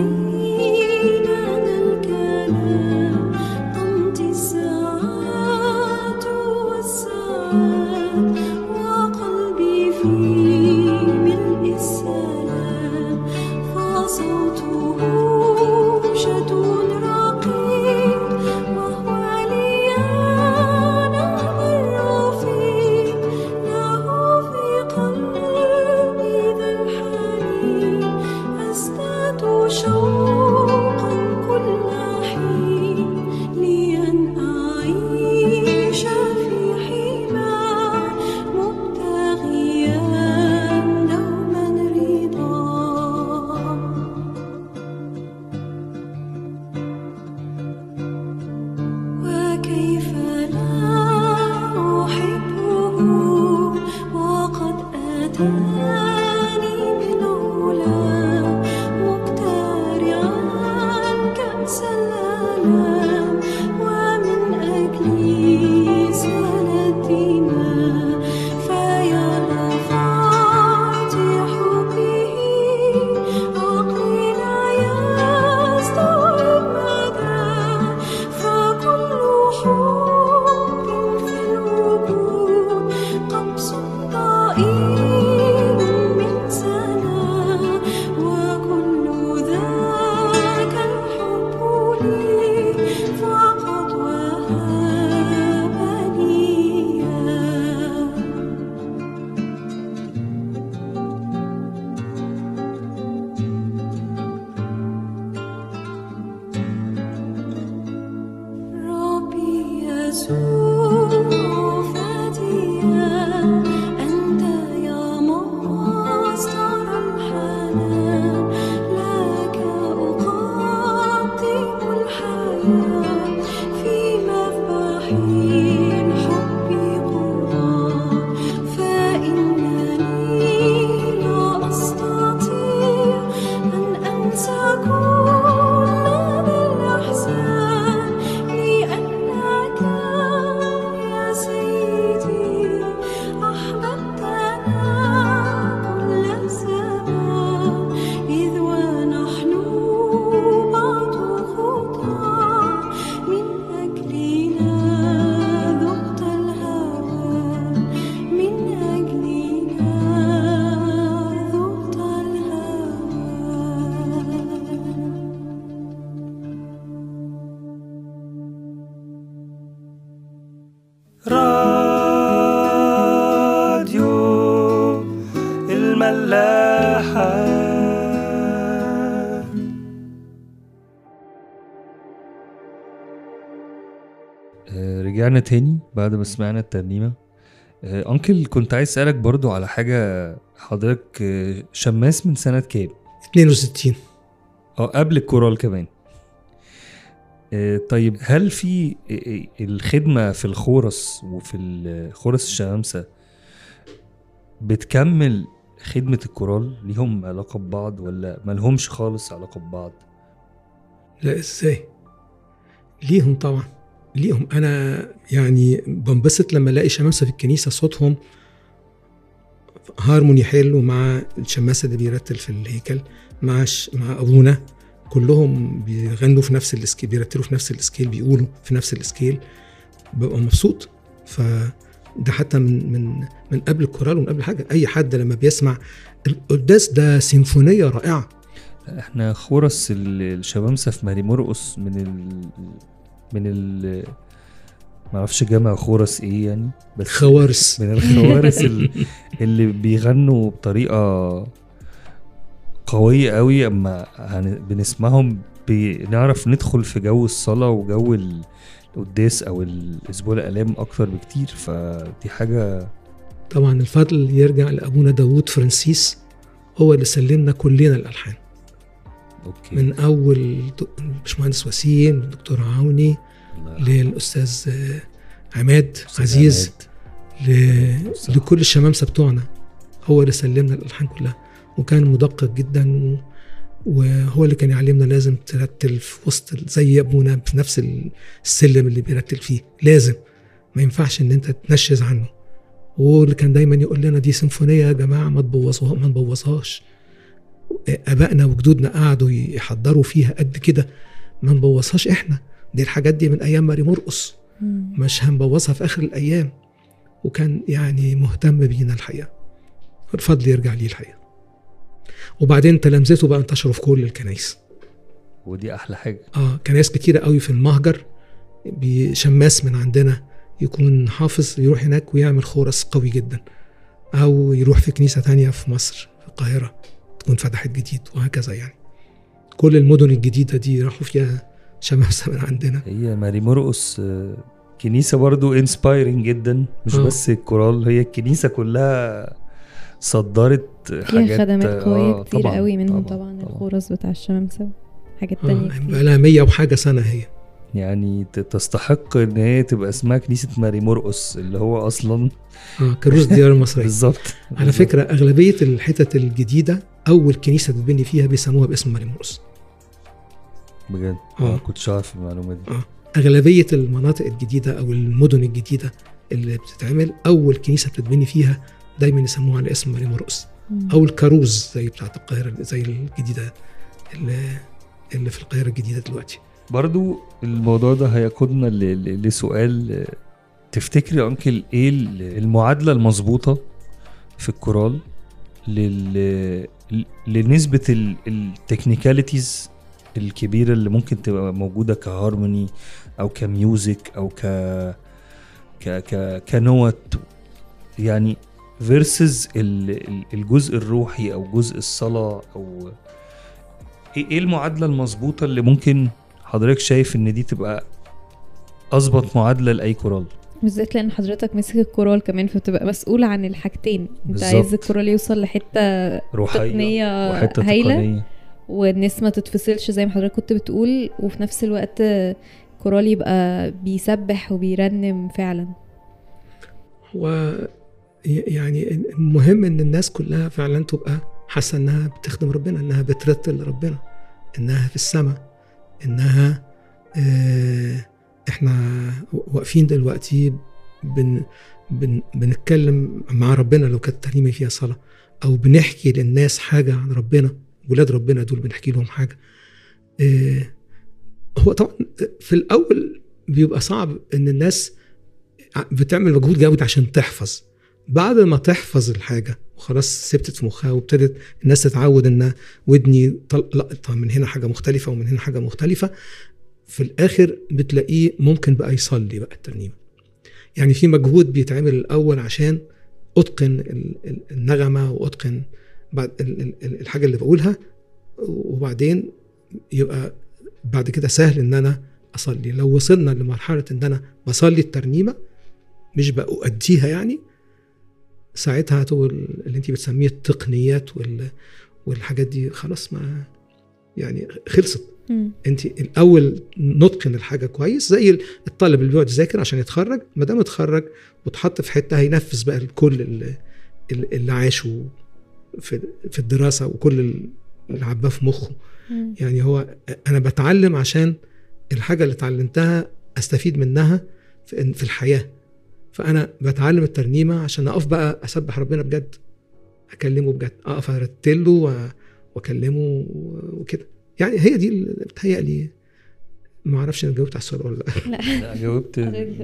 بيننا الكلام تمضي الساعات والساعات وقلبي في ملء السلام فصوته شدود رقيق وهو لي نعم الرفيق له في قلبي ذا الحنين أزداد شوقا كل حين يسوع فديا أنت يا مصدر الحنان لك أقدم الحياة في مذبح الحب قربان فإنني لا أستطيع أن أنسى كل الأحزان لأنك يا سيدي أحببتنا كل الزمان إذ ونحن بعد خطى من أجلنا ذقت الهوى من أجلنا ذقت الهوى راديو الملاحة آه، رجعنا تاني بعد ما سمعنا الترنيمة آه، أنكل كنت عايز أسألك برضو على حاجة حضرتك آه، شماس من سنة كام؟ 62 اه قبل الكورال كمان آه، طيب هل في آه، آه، الخدمة في الخورس وفي الخورس الشمامسة بتكمل خدمة الكورال ليهم علاقة ببعض ولا ملهمش خالص علاقة ببعض لا ازاي ليهم طبعا ليهم انا يعني بنبسط لما الاقي شمامسه في الكنيسه صوتهم هارموني حلو مع الشماسه اللي بيرتل في الهيكل مع ش... مع ابونا كلهم بيغنوا في نفس السكيل بيرتلوا في نفس السكيل بيقولوا في نفس السكيل ببقى مبسوط فده حتى من من من قبل الكورال ومن قبل حاجه اي حد لما بيسمع القداس ده سيمفونيه رائعه احنا خورس ال- الشمامسة في ماري مرقس من ال من ال معرفش جمع خورس ايه يعني بس خوارس من الخوارث ال- اللي بيغنوا بطريقه قويه قوي اما هن- بنسمعهم بنعرف ندخل في جو الصلاه وجو ال- القداس او الاسبوع الالام اكتر بكتير فدي حاجه طبعا الفضل يرجع لابونا داوود فرانسيس هو اللي سلمنا كلنا الالحان اوكي من اول دك- باشمهندس وسيم الدكتور عوني الله يرحمه. للاستاذ آه، عماد أستاذ عزيز عماد. ل... صح. لكل الشمامسه بتوعنا هو اللي سلمنا الالحان كلها وكان مدقق جدا و... وهو اللي كان يعلمنا لازم ترتل في وسط ال- زي ابونا في نفس السلم اللي بيرتل فيه لازم ما ينفعش ان انت تنشز عنه وهو اللي كان دايما يقول لنا دي سيمفونيه يا جماعه ما تبوظوها ما نبوظهاش ابائنا وجدودنا قعدوا يحضروا فيها قد كده ما نبوظهاش احنا دي الحاجات دي من ايام ماري مرقص مم. مش هنبوظها في اخر الايام وكان يعني مهتم بينا الحقيقه الفضل يرجع ليه الحقيقه وبعدين تلامذته بقى انتشروا في كل الكنايس ودي احلى حاجه اه كنايس كتيره قوي في المهجر بشماس من عندنا يكون حافظ يروح هناك ويعمل خورس قوي جدا او يروح في كنيسه تانية في مصر في القاهره تكون فتحت جديد وهكذا يعني كل المدن الجديده دي راحوا فيها شماسه من عندنا هي ماري مرقس آه، كنيسه برضو انسبايرنج جدا مش آه. بس الكورال هي الكنيسه كلها صدرت فيها حاجات خدمات قوية آه، كتير طبعاً، قوي منهم طبعاً، طبعا, طبعاً. الخورس بتاع الشمامسة حاجات اه تانية بقى كتير لها 100 وحاجه سنه هي يعني ت- تستحق ان هي تبقى اسمها كنيسه ماري مرقس اللي هو اصلا اه كروز ديار المصريه بالظبط على بالظبط. فكره اغلبيه الحتت الجديده اول كنيسه تتبني فيها بيسموها باسم ماري مرقس بجد آه. ما كنتش عارف المعلومه دي اه اغلبيه المناطق الجديده او المدن الجديده اللي بتتعمل اول كنيسه بتتبني فيها دايما يسموها على اسم ماري مرقس مم. او الكاروز زي بتاعه القاهره زي الجديده اللي, اللي في القاهره الجديده دلوقتي برضو الموضوع ده هيقودنا ل- ل- لسؤال آه، تفتكري يا انكل ايه ال- المعادله المظبوطه في الكورال لل... ل- لنسبه ال- التكنيكاليتيز الكبيره اللي ممكن تبقى موجوده كهارموني او كميوزك او ك ك ك كنوت يعني فيرسز الجزء الروحي او جزء الصلاه او ايه إيه المعادله المظبوطه اللي ممكن حضرتك شايف ان دي تبقى اظبط معادله لاي كورال بالذات لان حضرتك ماسك الكورال كمان فبتبقى مسؤول عن الحاجتين انت بالظبط. عايز الكورال يوصل لحته روحيه تقنيه وحته هايله تقنيه والناس ما تتفصلش زي ما حضرتك كنت بتقول وفي نفس الوقت كورال يبقى بيسبح وبيرنم فعلا و يعني المهم ان الناس كلها فعلا تبقى حاسه انها بتخدم ربنا انها بترتل ربنا انها في السماء انها آه، احنا واقفين دلوقتي بن بن بنتكلم مع ربنا لو كانت الترنيمه فيها صلاه او بنحكي للناس حاجه عن ربنا ولاد ربنا دول بنحكي لهم حاجه آه، هو طبعا في الاول بيبقى صعب ان الناس بتعمل مجهود جامد عشان تحفظ بعد ما تحفظ الحاجه وخلاص ثبتت في مخها وابتدت الناس تتعود ان ودني طل... لا طب من هنا حاجه مختلفه ومن هنا حاجه مختلفه في الاخر بتلاقيه ممكن بقى يصلي بقى الترنيمه يعني في مجهود بيتعمل الاول عشان اتقن ال- ال- النغمه واتقن بعد ال- ال- ال- الحاجه اللي بقولها وبعدين يبقى بعد كده سهل ان انا اصلي لو وصلنا لمرحله ان انا بصلي الترنيمه مش بأؤديها يعني ساعتها هتقول اللي انت بتسميه التقنيات وال والحاجات دي خلاص ما يعني خلصت مم. انت الاول نتقن الحاجه كويس زي الطالب اللي بيقعد يذاكر عشان يتخرج ما دام اتخرج واتحط في حته هينفذ بقى كل اللي, اللي عاشه في في الدراسه وكل اللي عباه في مخه مم. يعني هو انا بتعلم عشان الحاجه اللي اتعلمتها استفيد منها في في الحياه فانا بتعلم الترنيمه عشان اقف بقى اسبح ربنا بجد اكلمه بجد اقف ارتله و- واكلمه وكده يعني هي دي اللي بتهيألي ما اعرفش انا جاوبت على السؤال ولا لا لا جاوبت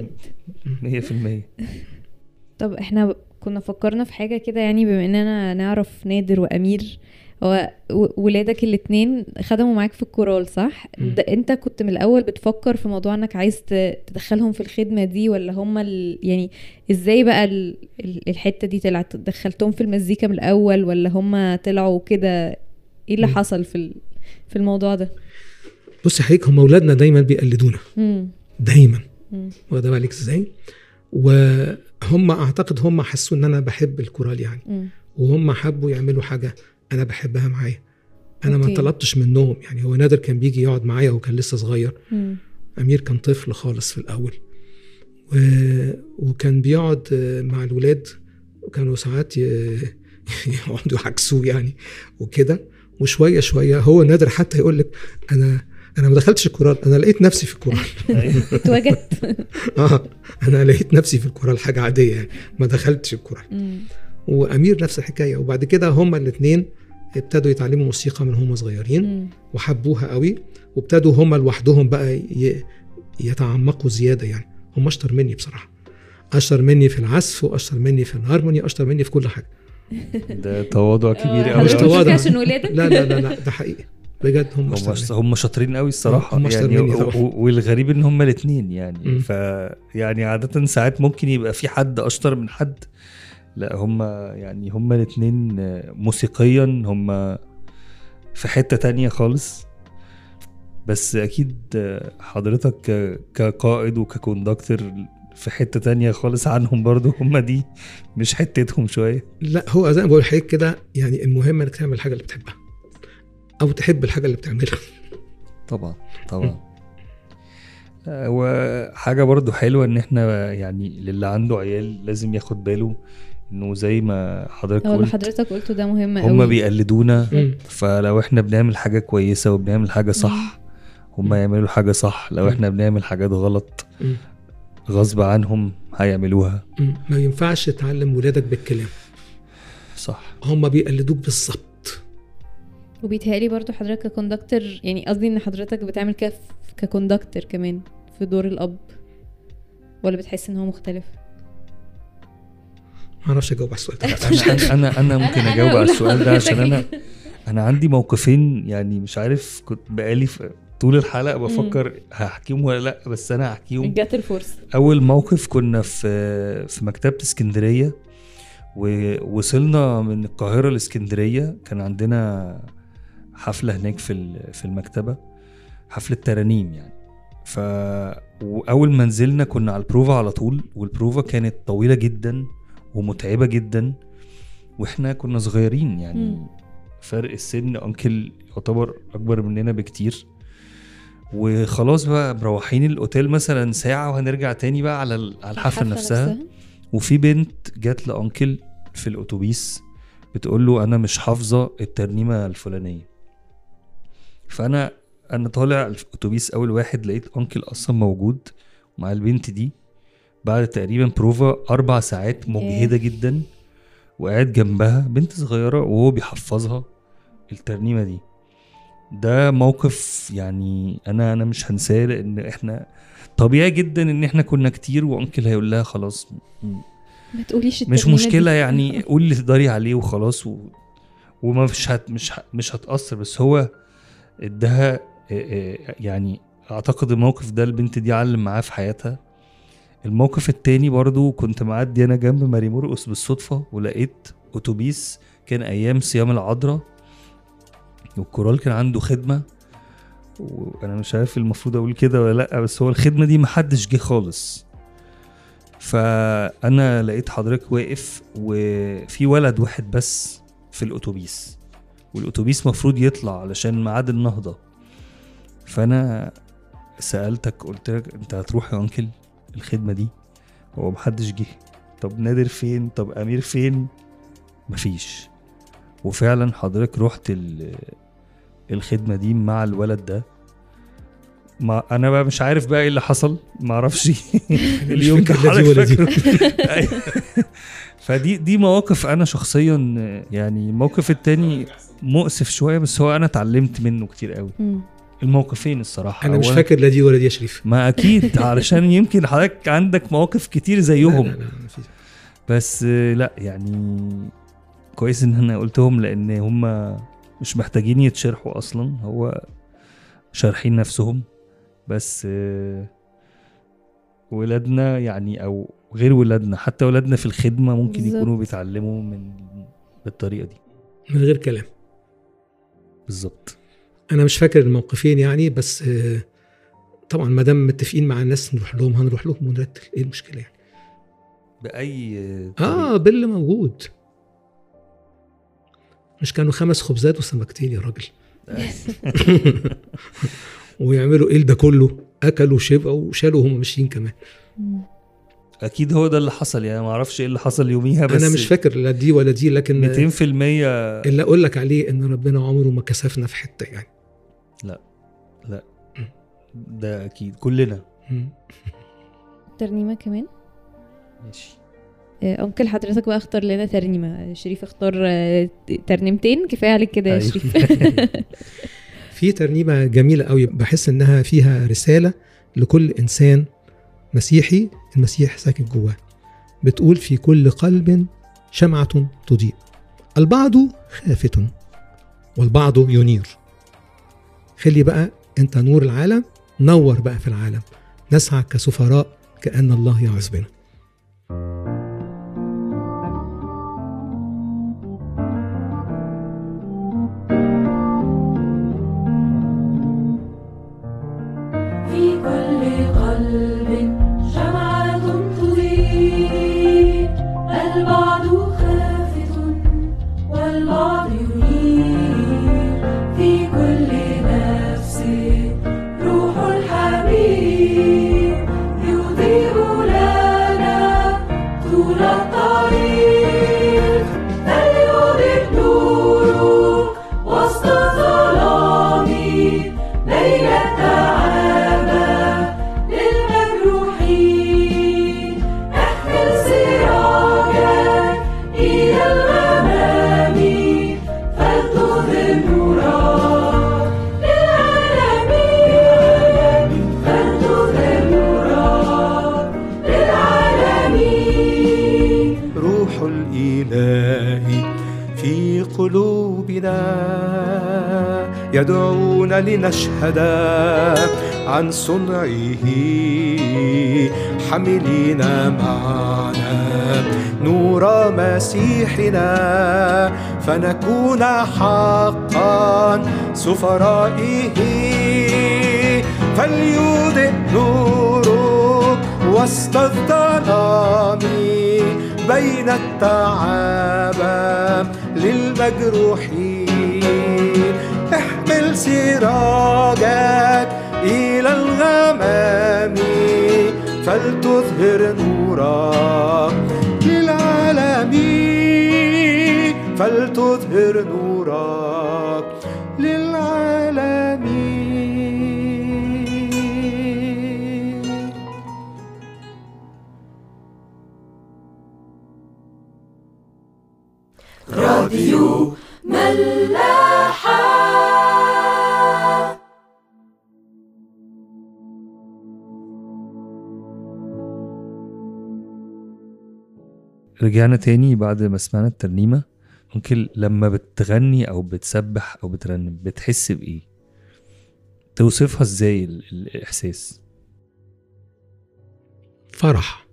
حضرتك 100% طب احنا كنا فكرنا في حاجة كده يعني بما اننا نعرف نادر وامير هو و- ولادك الاتنين خدموا معاك في الكورال صح؟ مم. ده انت كنت من الاول بتفكر في موضوع انك عايز ت- تدخلهم في الخدمة دي ولا هما ال... يعني ازاي بقى ال... ال- الحتة دي طلعت دخلتهم في المزيكا من الاول ولا هما طلعوا كده ايه اللي مم. حصل في ال... في الموضوع ده؟ بص يا حقيقة هم اولادنا دايما بيقلدونا مم. دايما مم. واخد بالك ازاي وهم اعتقد هم حسوا ان انا بحب الكورال يعني مم. وهم حبوا يعملوا حاجه انا بحبها معايا انا ما أوكي. طلبتش منهم يعني هو نادر كان بيجي يقعد معايا وكان لسه صغير مم. امير كان طفل خالص في الاول و... وكان بيقعد مع الولاد وكانوا ساعات ي... يقعدوا يعكسوه يعني وكده وشويه شويه هو نادر حتى يقول لك انا انا ما دخلتش الكورال انا لقيت نفسي في الكورال أيوة. اتوجدت اه انا لقيت نفسي في الكورال حاجه عاديه يعني ما دخلتش الكورال مم. وامير نفس الحكايه وبعد كده هما الاثنين ابتدوا يتعلموا موسيقى من هم صغيرين مم. وحبوها قوي وابتدوا هما لوحدهم بقى ي... يتعمقوا زياده يعني هم اشطر مني بصراحه اشطر مني في العزف واشطر مني في الهارموني اشطر مني في كل حاجه ده تواضع كبير آه، قوي مش حضرتك تواضع. عشان ولادك لا لا لا لا ده حقيقي بجد هم هم اشطر مني. هم شاطرين قوي الصراحه هم أشطر يعني مني و- طبعا. و- والغريب ان هم الاثنين يعني مم. ف يعني عاده ساعات ممكن يبقى في حد اشطر من حد لا هم يعني هم الاثنين موسيقيا هم في حته تانية خالص بس اكيد حضرتك ك- كقائد وككوندكتور في حته تانية خالص عنهم برضو هم دي مش حتتهم شويه لا هو زي ما بقول لحضرتك كده يعني المهم انك تعمل الحاجه اللي بتحبها او تحب الحاجه اللي بتعملها طبعا طبعا آه، وحاجة برضو حلوة ان احنا يعني للي عنده عيال لازم ياخد باله انه زي ما حضرتك هو اللي قلت حضرتك قلته ده مهم هم قوي بيقلدونا مم. فلو احنا بنعمل حاجة كويسة وبنعمل حاجة صح هم يعملوا حاجة صح لو مم. احنا بنعمل حاجات غلط مم. غصب عنهم هيعملوها مم. ما ينفعش تعلم ولادك بالكلام صح هم بيقلدوك بالظبط وبيتهيألي برضو حضرتك ككوندكتور يعني قصدي ان حضرتك بتعمل كده في- ككوندكتور كمان في دور الاب ولا بتحس ان هو مختلف ما اعرفش اجاوب على السؤال ده انا انا انا ممكن أنا اجاوب على بقول السؤال ده عشان انا لحضرتك. انا عندي موقفين يعني مش عارف كنت بقالي في طول الحلقة بفكر هحكيهم ولا لا بس انا هحكيهم جات الفرصه اول موقف كنا في في مكتبه اسكندريه ووصلنا من القاهره لاسكندريه كان عندنا حفله هناك في ال- في المكتبه حفله ترانيم يعني ف واول ما نزلنا كنا على البروفا على طول والبروفا كانت طويله جدا ومتعبه جدا واحنا كنا صغيرين يعني مم. فرق السن انكل يعتبر اكبر مننا بكتير وخلاص بقى مروحين الاوتيل مثلا ساعه وهنرجع تاني بقى على ال- على الحفله نفسها وفي بنت جات لانكل في الاتوبيس بتقول له انا مش حافظه الترنيمه الفلانيه فانا انا طالع الاتوبيس اول واحد لقيت انكل اصلا موجود مع البنت دي بعد تقريبا بروفا اربع ساعات مجهده جدا وقاعد جنبها بنت صغيره وهو بيحفظها الترنيمه دي ده موقف يعني انا انا مش هنساه لان احنا طبيعي جدا ان احنا كنا كتير وانكل هيقول لها خلاص م- ما تقوليش مش الترنيمة مشكله دي. يعني قول اللي تقدري عليه وخلاص و... وما مش هت... مش ه... مش هتاثر بس هو اداها آه، آه، يعني اعتقد الموقف ده البنت دي علم معاه في حياتها الموقف التاني برضو كنت معدي انا جنب ماري مرقص بالصدفه ولقيت اتوبيس كان ايام صيام العذراء والكورال كان عنده خدمه وانا مش عارف المفروض اقول كده ولا لا بس هو الخدمه دي محدش جه خالص فانا لقيت حضرتك واقف وفي ولد واحد بس في الاتوبيس والاتوبيس مفروض يطلع علشان ميعاد النهضه فانا سالتك قلت لك انت هتروح يا انكل الخدمه دي هو محدش جه طب نادر فين طب امير فين مفيش وفعلا حضرتك رحت ال- الخدمه دي مع الولد ده ما انا بقى مش عارف بقى ايه اللي حصل ما اعرفش اليوم ده فاكر لا دي حضرتك ولا دي. فاكره أيوة. فدي دي مواقف انا شخصيا يعني الموقف التاني مؤسف شويه بس هو انا اتعلمت منه كتير قوي مم. الموقفين الصراحه انا مش أولاً- فاكر لا دي ولا دي يا شريف ما اكيد علشان يمكن حضرتك عندك مواقف كتير لا زيهم لا لا مفيش. بس آه، لا يعني كويس ان انا قلتهم لان هم مش محتاجين يتشرحوا اصلا هو شارحين نفسهم بس آه، ولادنا يعني او غير ولادنا حتى ولادنا في الخدمه ممكن بالظبط. يكونوا بيتعلموا من بالطريقه دي من غير كلام بالظبط انا مش فاكر الموقفين يعني بس آه، طبعا ما دام متفقين مع الناس نروح لهم هنروح لهم ونرتل ايه المشكله يعني باي اه باللي موجود مش كانوا خمس خبزات وسمكتين يا راجل ويعملوا ايه ده كله اكلوا وشبعوا وشالوا وهم ماشيين كمان مم. اكيد هو ده اللي حصل يعني ما اعرفش ايه اللي حصل يوميها بس انا مش فاكر لا دي ولا دي لكن 200% اللي اقول لك عليه ان ربنا عمره ما كسفنا في حته يعني ده اكيد كلنا مم. ترنيمة كمان ماشي آه، أنكل حضرتك بقى اختار لنا ترنيمة شريف اختار آه، ترنيمتين كفاية عليك كده يا أيوة. شريف في ترنيمه جميله قوي بحس انها فيها رساله لكل انسان مسيحي المسيح ساكن جواه بتقول في كل قلب شمعه تضيء البعض خافت والبعض ينير خلي بقى انت نور العالم نور بقى في العالم نسعى كسفراء كأن الله يعز بنا في كل قلب شمعة تضيء البعض خافت والبعض ينير في كل نفس روح الحبيب يضيء لنا طول الطريق فليضيء نوره وسط الظلام ليلة تعابى للمجروحين احمل سراجك إلى الأمام فلتظهر نورك للعالمين فلتظهر نورك للعالمين روح الإله في قلوبنا يدعونا لنشهد عن صنعه حملين معنا نور مسيحنا فنكون حقا سفرائه فليضئ نورك وسط الظلام بين التعابة للمجروحين احمل سراجك إلى الغمام فلتظهر نورك للعالمين فلتظهر نورك للعالمين راديو ملاحة رجعنا تاني بعد ما سمعنا الترنيمة ممكن لما بتغني أو بتسبح أو بترنم بتحس بإيه؟ توصفها إزاي ال- الإحساس؟ فرح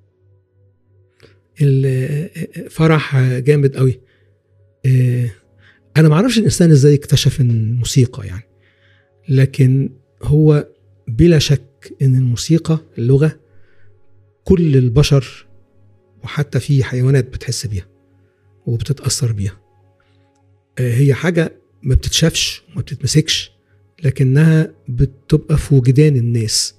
ال- فرح جامد قوي إيه، انا ما اعرفش الانسان ازاي اكتشف الموسيقى يعني لكن هو بلا شك ان الموسيقى اللغه كل البشر وحتى في حيوانات بتحس بيها وبتتاثر بيها آه، هي حاجه ما بتتشافش وما بتتمسكش لكنها بتبقى في وجدان الناس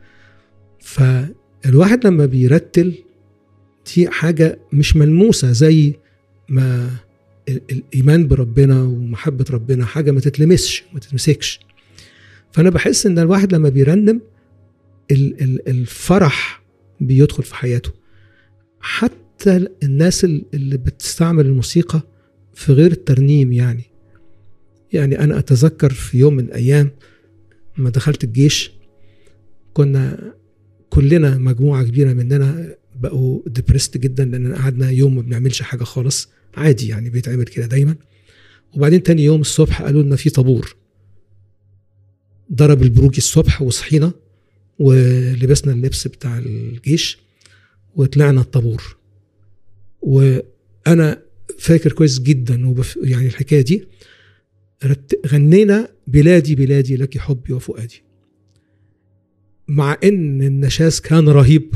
فالواحد لما بيرتل دي حاجه مش ملموسه زي ما ال- الايمان بربنا ومحبه ربنا حاجه ما تتلمسش ما تتمسكش فانا بحس ان الواحد لما بيرنم ال- ال- الفرح بيدخل في حياته حتى الناس ال- اللي بتستعمل الموسيقى في غير الترنيم يعني يعني انا اتذكر في يوم من الايام لما دخلت الجيش كنا كلنا مجموعه كبيره مننا بقوا ديبرست جدا لان قعدنا يوم ما بنعملش حاجه خالص عادي يعني بيتعمل كده دايما وبعدين تاني يوم الصبح قالوا لنا في طابور ضرب البروج الصبح وصحينا ولبسنا اللبس بتاع الجيش وطلعنا الطابور وانا فاكر كويس جدا وبف... يعني الحكايه دي رت... غنينا بلادي بلادي لك حبي وفؤادي مع ان النشاز كان رهيب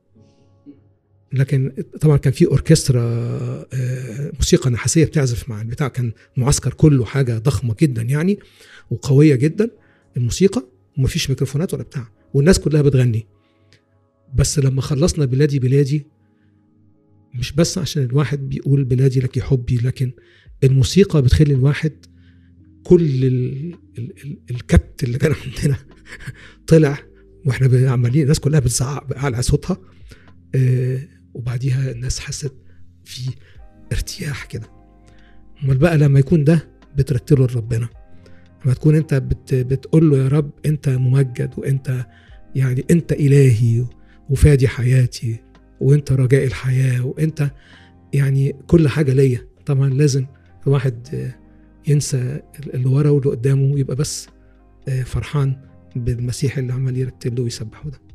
لكن طبعا كان في اوركسترا آه، موسيقى نحاسيه بتعزف مع البتاع كان معسكر كله حاجه ضخمه جدا يعني وقويه جدا الموسيقى ومفيش ميكروفونات ولا بتاع والناس كلها بتغني بس لما خلصنا بلادي بلادي مش بس عشان الواحد بيقول بلادي لك حبي لكن الموسيقى بتخلي الواحد كل ال ال ال الكبت اللي كان عندنا طلع واحنا عمالين الناس كلها بتزعق باعلى صوتها آه، وبعديها الناس حست في ارتياح كده امال بقى لما يكون ده بترتله لربنا لما تكون انت بت بتقول له يا رب انت ممجد وانت يعني انت الهي وفادي حياتي وانت رجاء الحياه وانت يعني كل حاجه ليا طبعا لازم الواحد آه، ينسى اللي ورا واللي قدامه ويبقى بس آه، فرحان بالمسيح اللي عمال يرتب له ويسبحه ده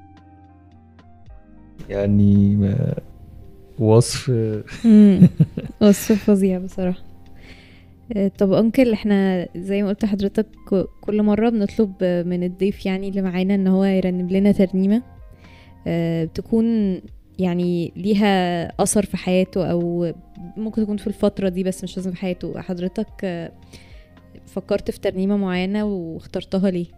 يعني ما- وصف مم. وصف فظيع بصراحة آه، طب انكل احنا زي ما قلت لحضرتك ك- كل مرة بنطلب آه، من الضيف يعني اللي معانا ان هو يرنم لنا ترنيمة آه، تكون يعني ليها أثر في حياته أو ممكن تكون في الفترة دي بس مش لازم في حياته حضرتك آه، فكرت في ترنيمة معينة واخترتها ليه؟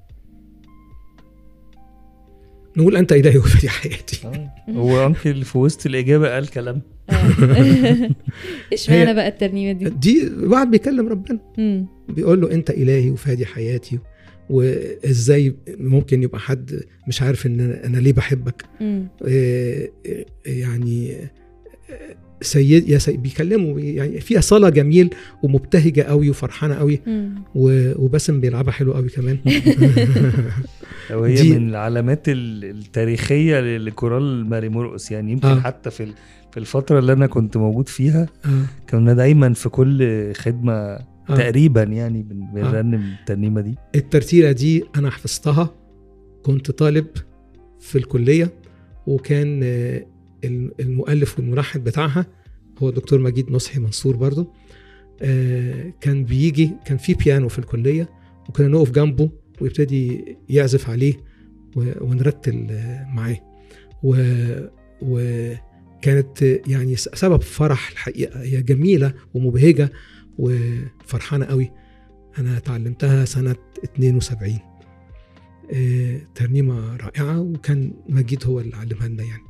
نقول انت الهي وفادي حياتي آه. هو انكل في وسط الاجابه قال كلام آه. اشمعنى هي- بقى الترنيمة دي؟ دي واحد بيكلم ربنا مم. بيقول له انت الهي وفادي حياتي وازاي ممكن يبقى حد مش عارف ان انا أنا ليه بحبك مم. آه، آه، يعني آه، سيد يا سيد بيكلمه يعني فيها صلاه جميل ومبتهجه قوي وفرحانه قوي مم. و- وباسم بيلعبها حلو قوي كمان او هي دي- من العلامات ال- التاريخيه ل- لكورال ماري مرقس يعني يمكن آه. حتى في ال- في الفتره اللي انا كنت موجود فيها آه، كنا دايما في كل خدمه آه. تقريبا يعني بن- بنرنم الترنيمه دي الترتيله دي انا حفظتها كنت طالب في الكليه وكان آه، الم- المؤلف والملحن بتاعها هو الدكتور مجيد نصحي منصور برضو آه، كان بيجي كان في بيانو في الكليه وكنا نقف جنبه ويبتدي يعزف عليه و- ونرتل آه، معاه و- وكانت يعني س- سبب فرح الحقيقه هي جميله ومبهجه وفرحانه قوي انا اتعلمتها سنه 72 آه، ترنيمه رائعه وكان مجيد هو اللي علمها لنا يعني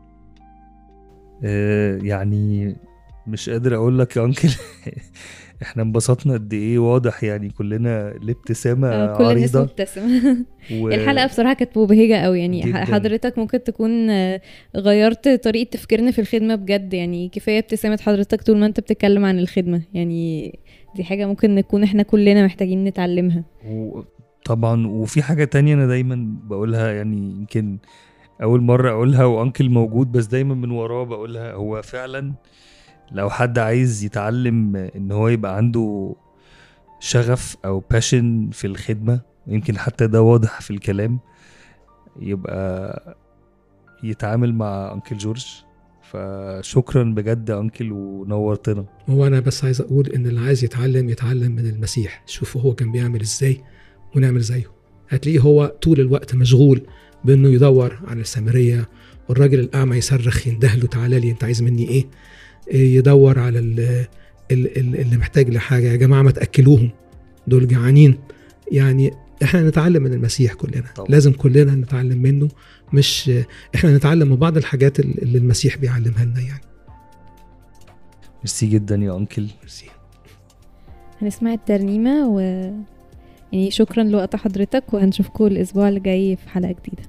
آه، يعني مش قادر اقول لك يا انكل احنا انبسطنا قد ايه واضح يعني كلنا الابتسامه آه، كل الناس عريضه مبتسمه و... الحلقه بصراحه كانت مبهجه قوي يعني جداً. حضرتك ممكن تكون آه، غيرت طريقه تفكيرنا في الخدمه بجد يعني كفايه ابتسامه حضرتك طول ما انت بتتكلم عن الخدمه يعني دي حاجه ممكن نكون احنا كلنا محتاجين نتعلمها طبعا وفي حاجة تانية أنا دايما بقولها يعني يمكن أول مرة أقولها وأنكل موجود بس دايما من وراه بقولها هو فعلا لو حد عايز يتعلم إن هو يبقى عنده شغف أو باشن في الخدمة يمكن حتى ده واضح في الكلام يبقى يتعامل مع أنكل جورج فشكرا بجد يا أنكل ونورتنا هو انا بس عايز اقول ان اللي عايز يتعلم يتعلم من المسيح شوفوا هو كان بيعمل ازاي ونعمل زيه هتلاقيه هو طول الوقت مشغول بانه يدور على السامريه والراجل الاعمى يصرخ يندهله تعالى لي انت عايز مني ايه إيه، يدور على ال- ال- ال- اللي محتاج لحاجه يا جماعه ما تاكلوهم دول جعانين يعني احنا نتعلم من المسيح كلنا طبعا. لازم كلنا نتعلم منه مش احنا نتعلم من بعض الحاجات اللي المسيح بيعلمها لنا يعني ميرسي جدا يا أنكل ميرسي. هنسمع الترنيمه و يعني شكرا لوقت حضرتك وهنشوفكم الاسبوع اللي جاي في حلقه جديده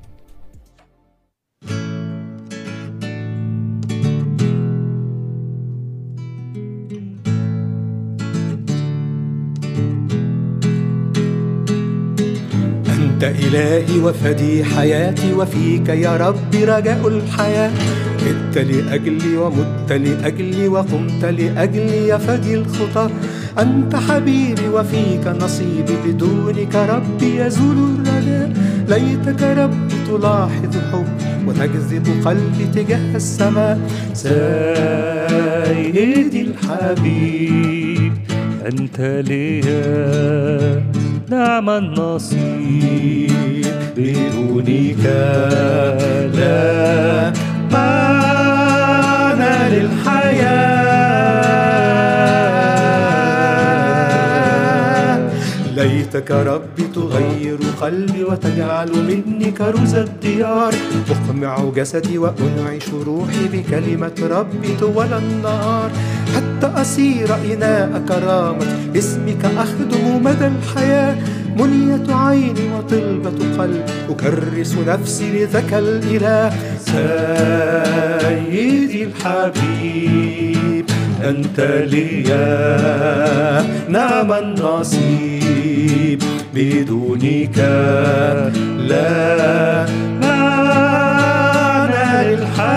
أنت إلهي وفدي حياتي وفيك يا رب رجاء الحياة مت لأجلي ومت لأجلي وقمت لأجلي يا فدي الخطى أنت حبيبي وفيك نصيبي بدونك ربي يزول الرجاء ليتك ربي تلاحظ حب وتجذب قلبي تجاه السماء سيدي الحبيب أنت ليا نعم النصيب بدونك لا معنى للحياة ليتك ربي تغير قلبي وتجعل مني كرز الديار أقمع جسدي وأنعش روحي بكلمة ربي طول النهار حتى أصير إناء كرامة اسمك أخدم مدى الحياة منية عيني وطلبة قلب أكرس نفسي لذاك الإله سيدي الحبيب أنت ليا نعم النصيب بدونك لا معنى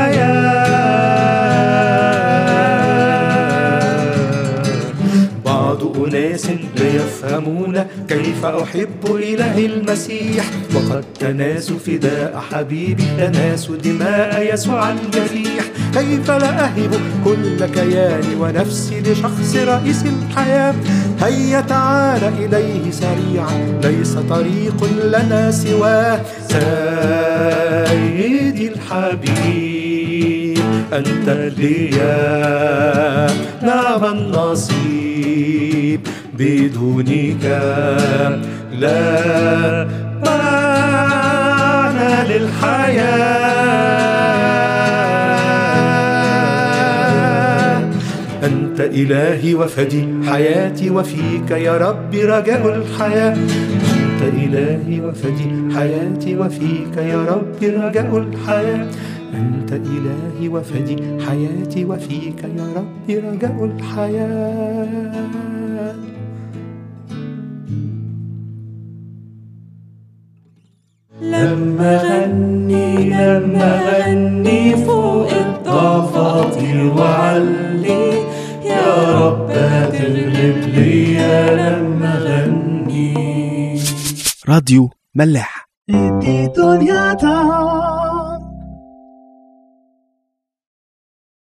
للحياة بعض أناس لا يفهمون كيف أحب إله المسيح وقد تناسوا فداء حبيبي تناسوا دماء يسوع المسيح كيف لا أهب كل كياني ونفسي لشخص رئيس الحياة هيا تعال إليه سريعا ليس طريق لنا سواه سيدي الحبيب أنت ليا نعم النصيب بدونك لا معنى للحياة أنت إلهي وفدي حياتي وفيك يا رب رجاء الحياة أنت إلهي وفدي حياتي وفيك يا رب رجاء الحياة أنت إلهي وفدي حياتي وفيك يا رب رجاء الحياة لما غني لما غني فوق الضفادع وعلي يا رب هتغلب ليا لما غني راديو ملاح دنيا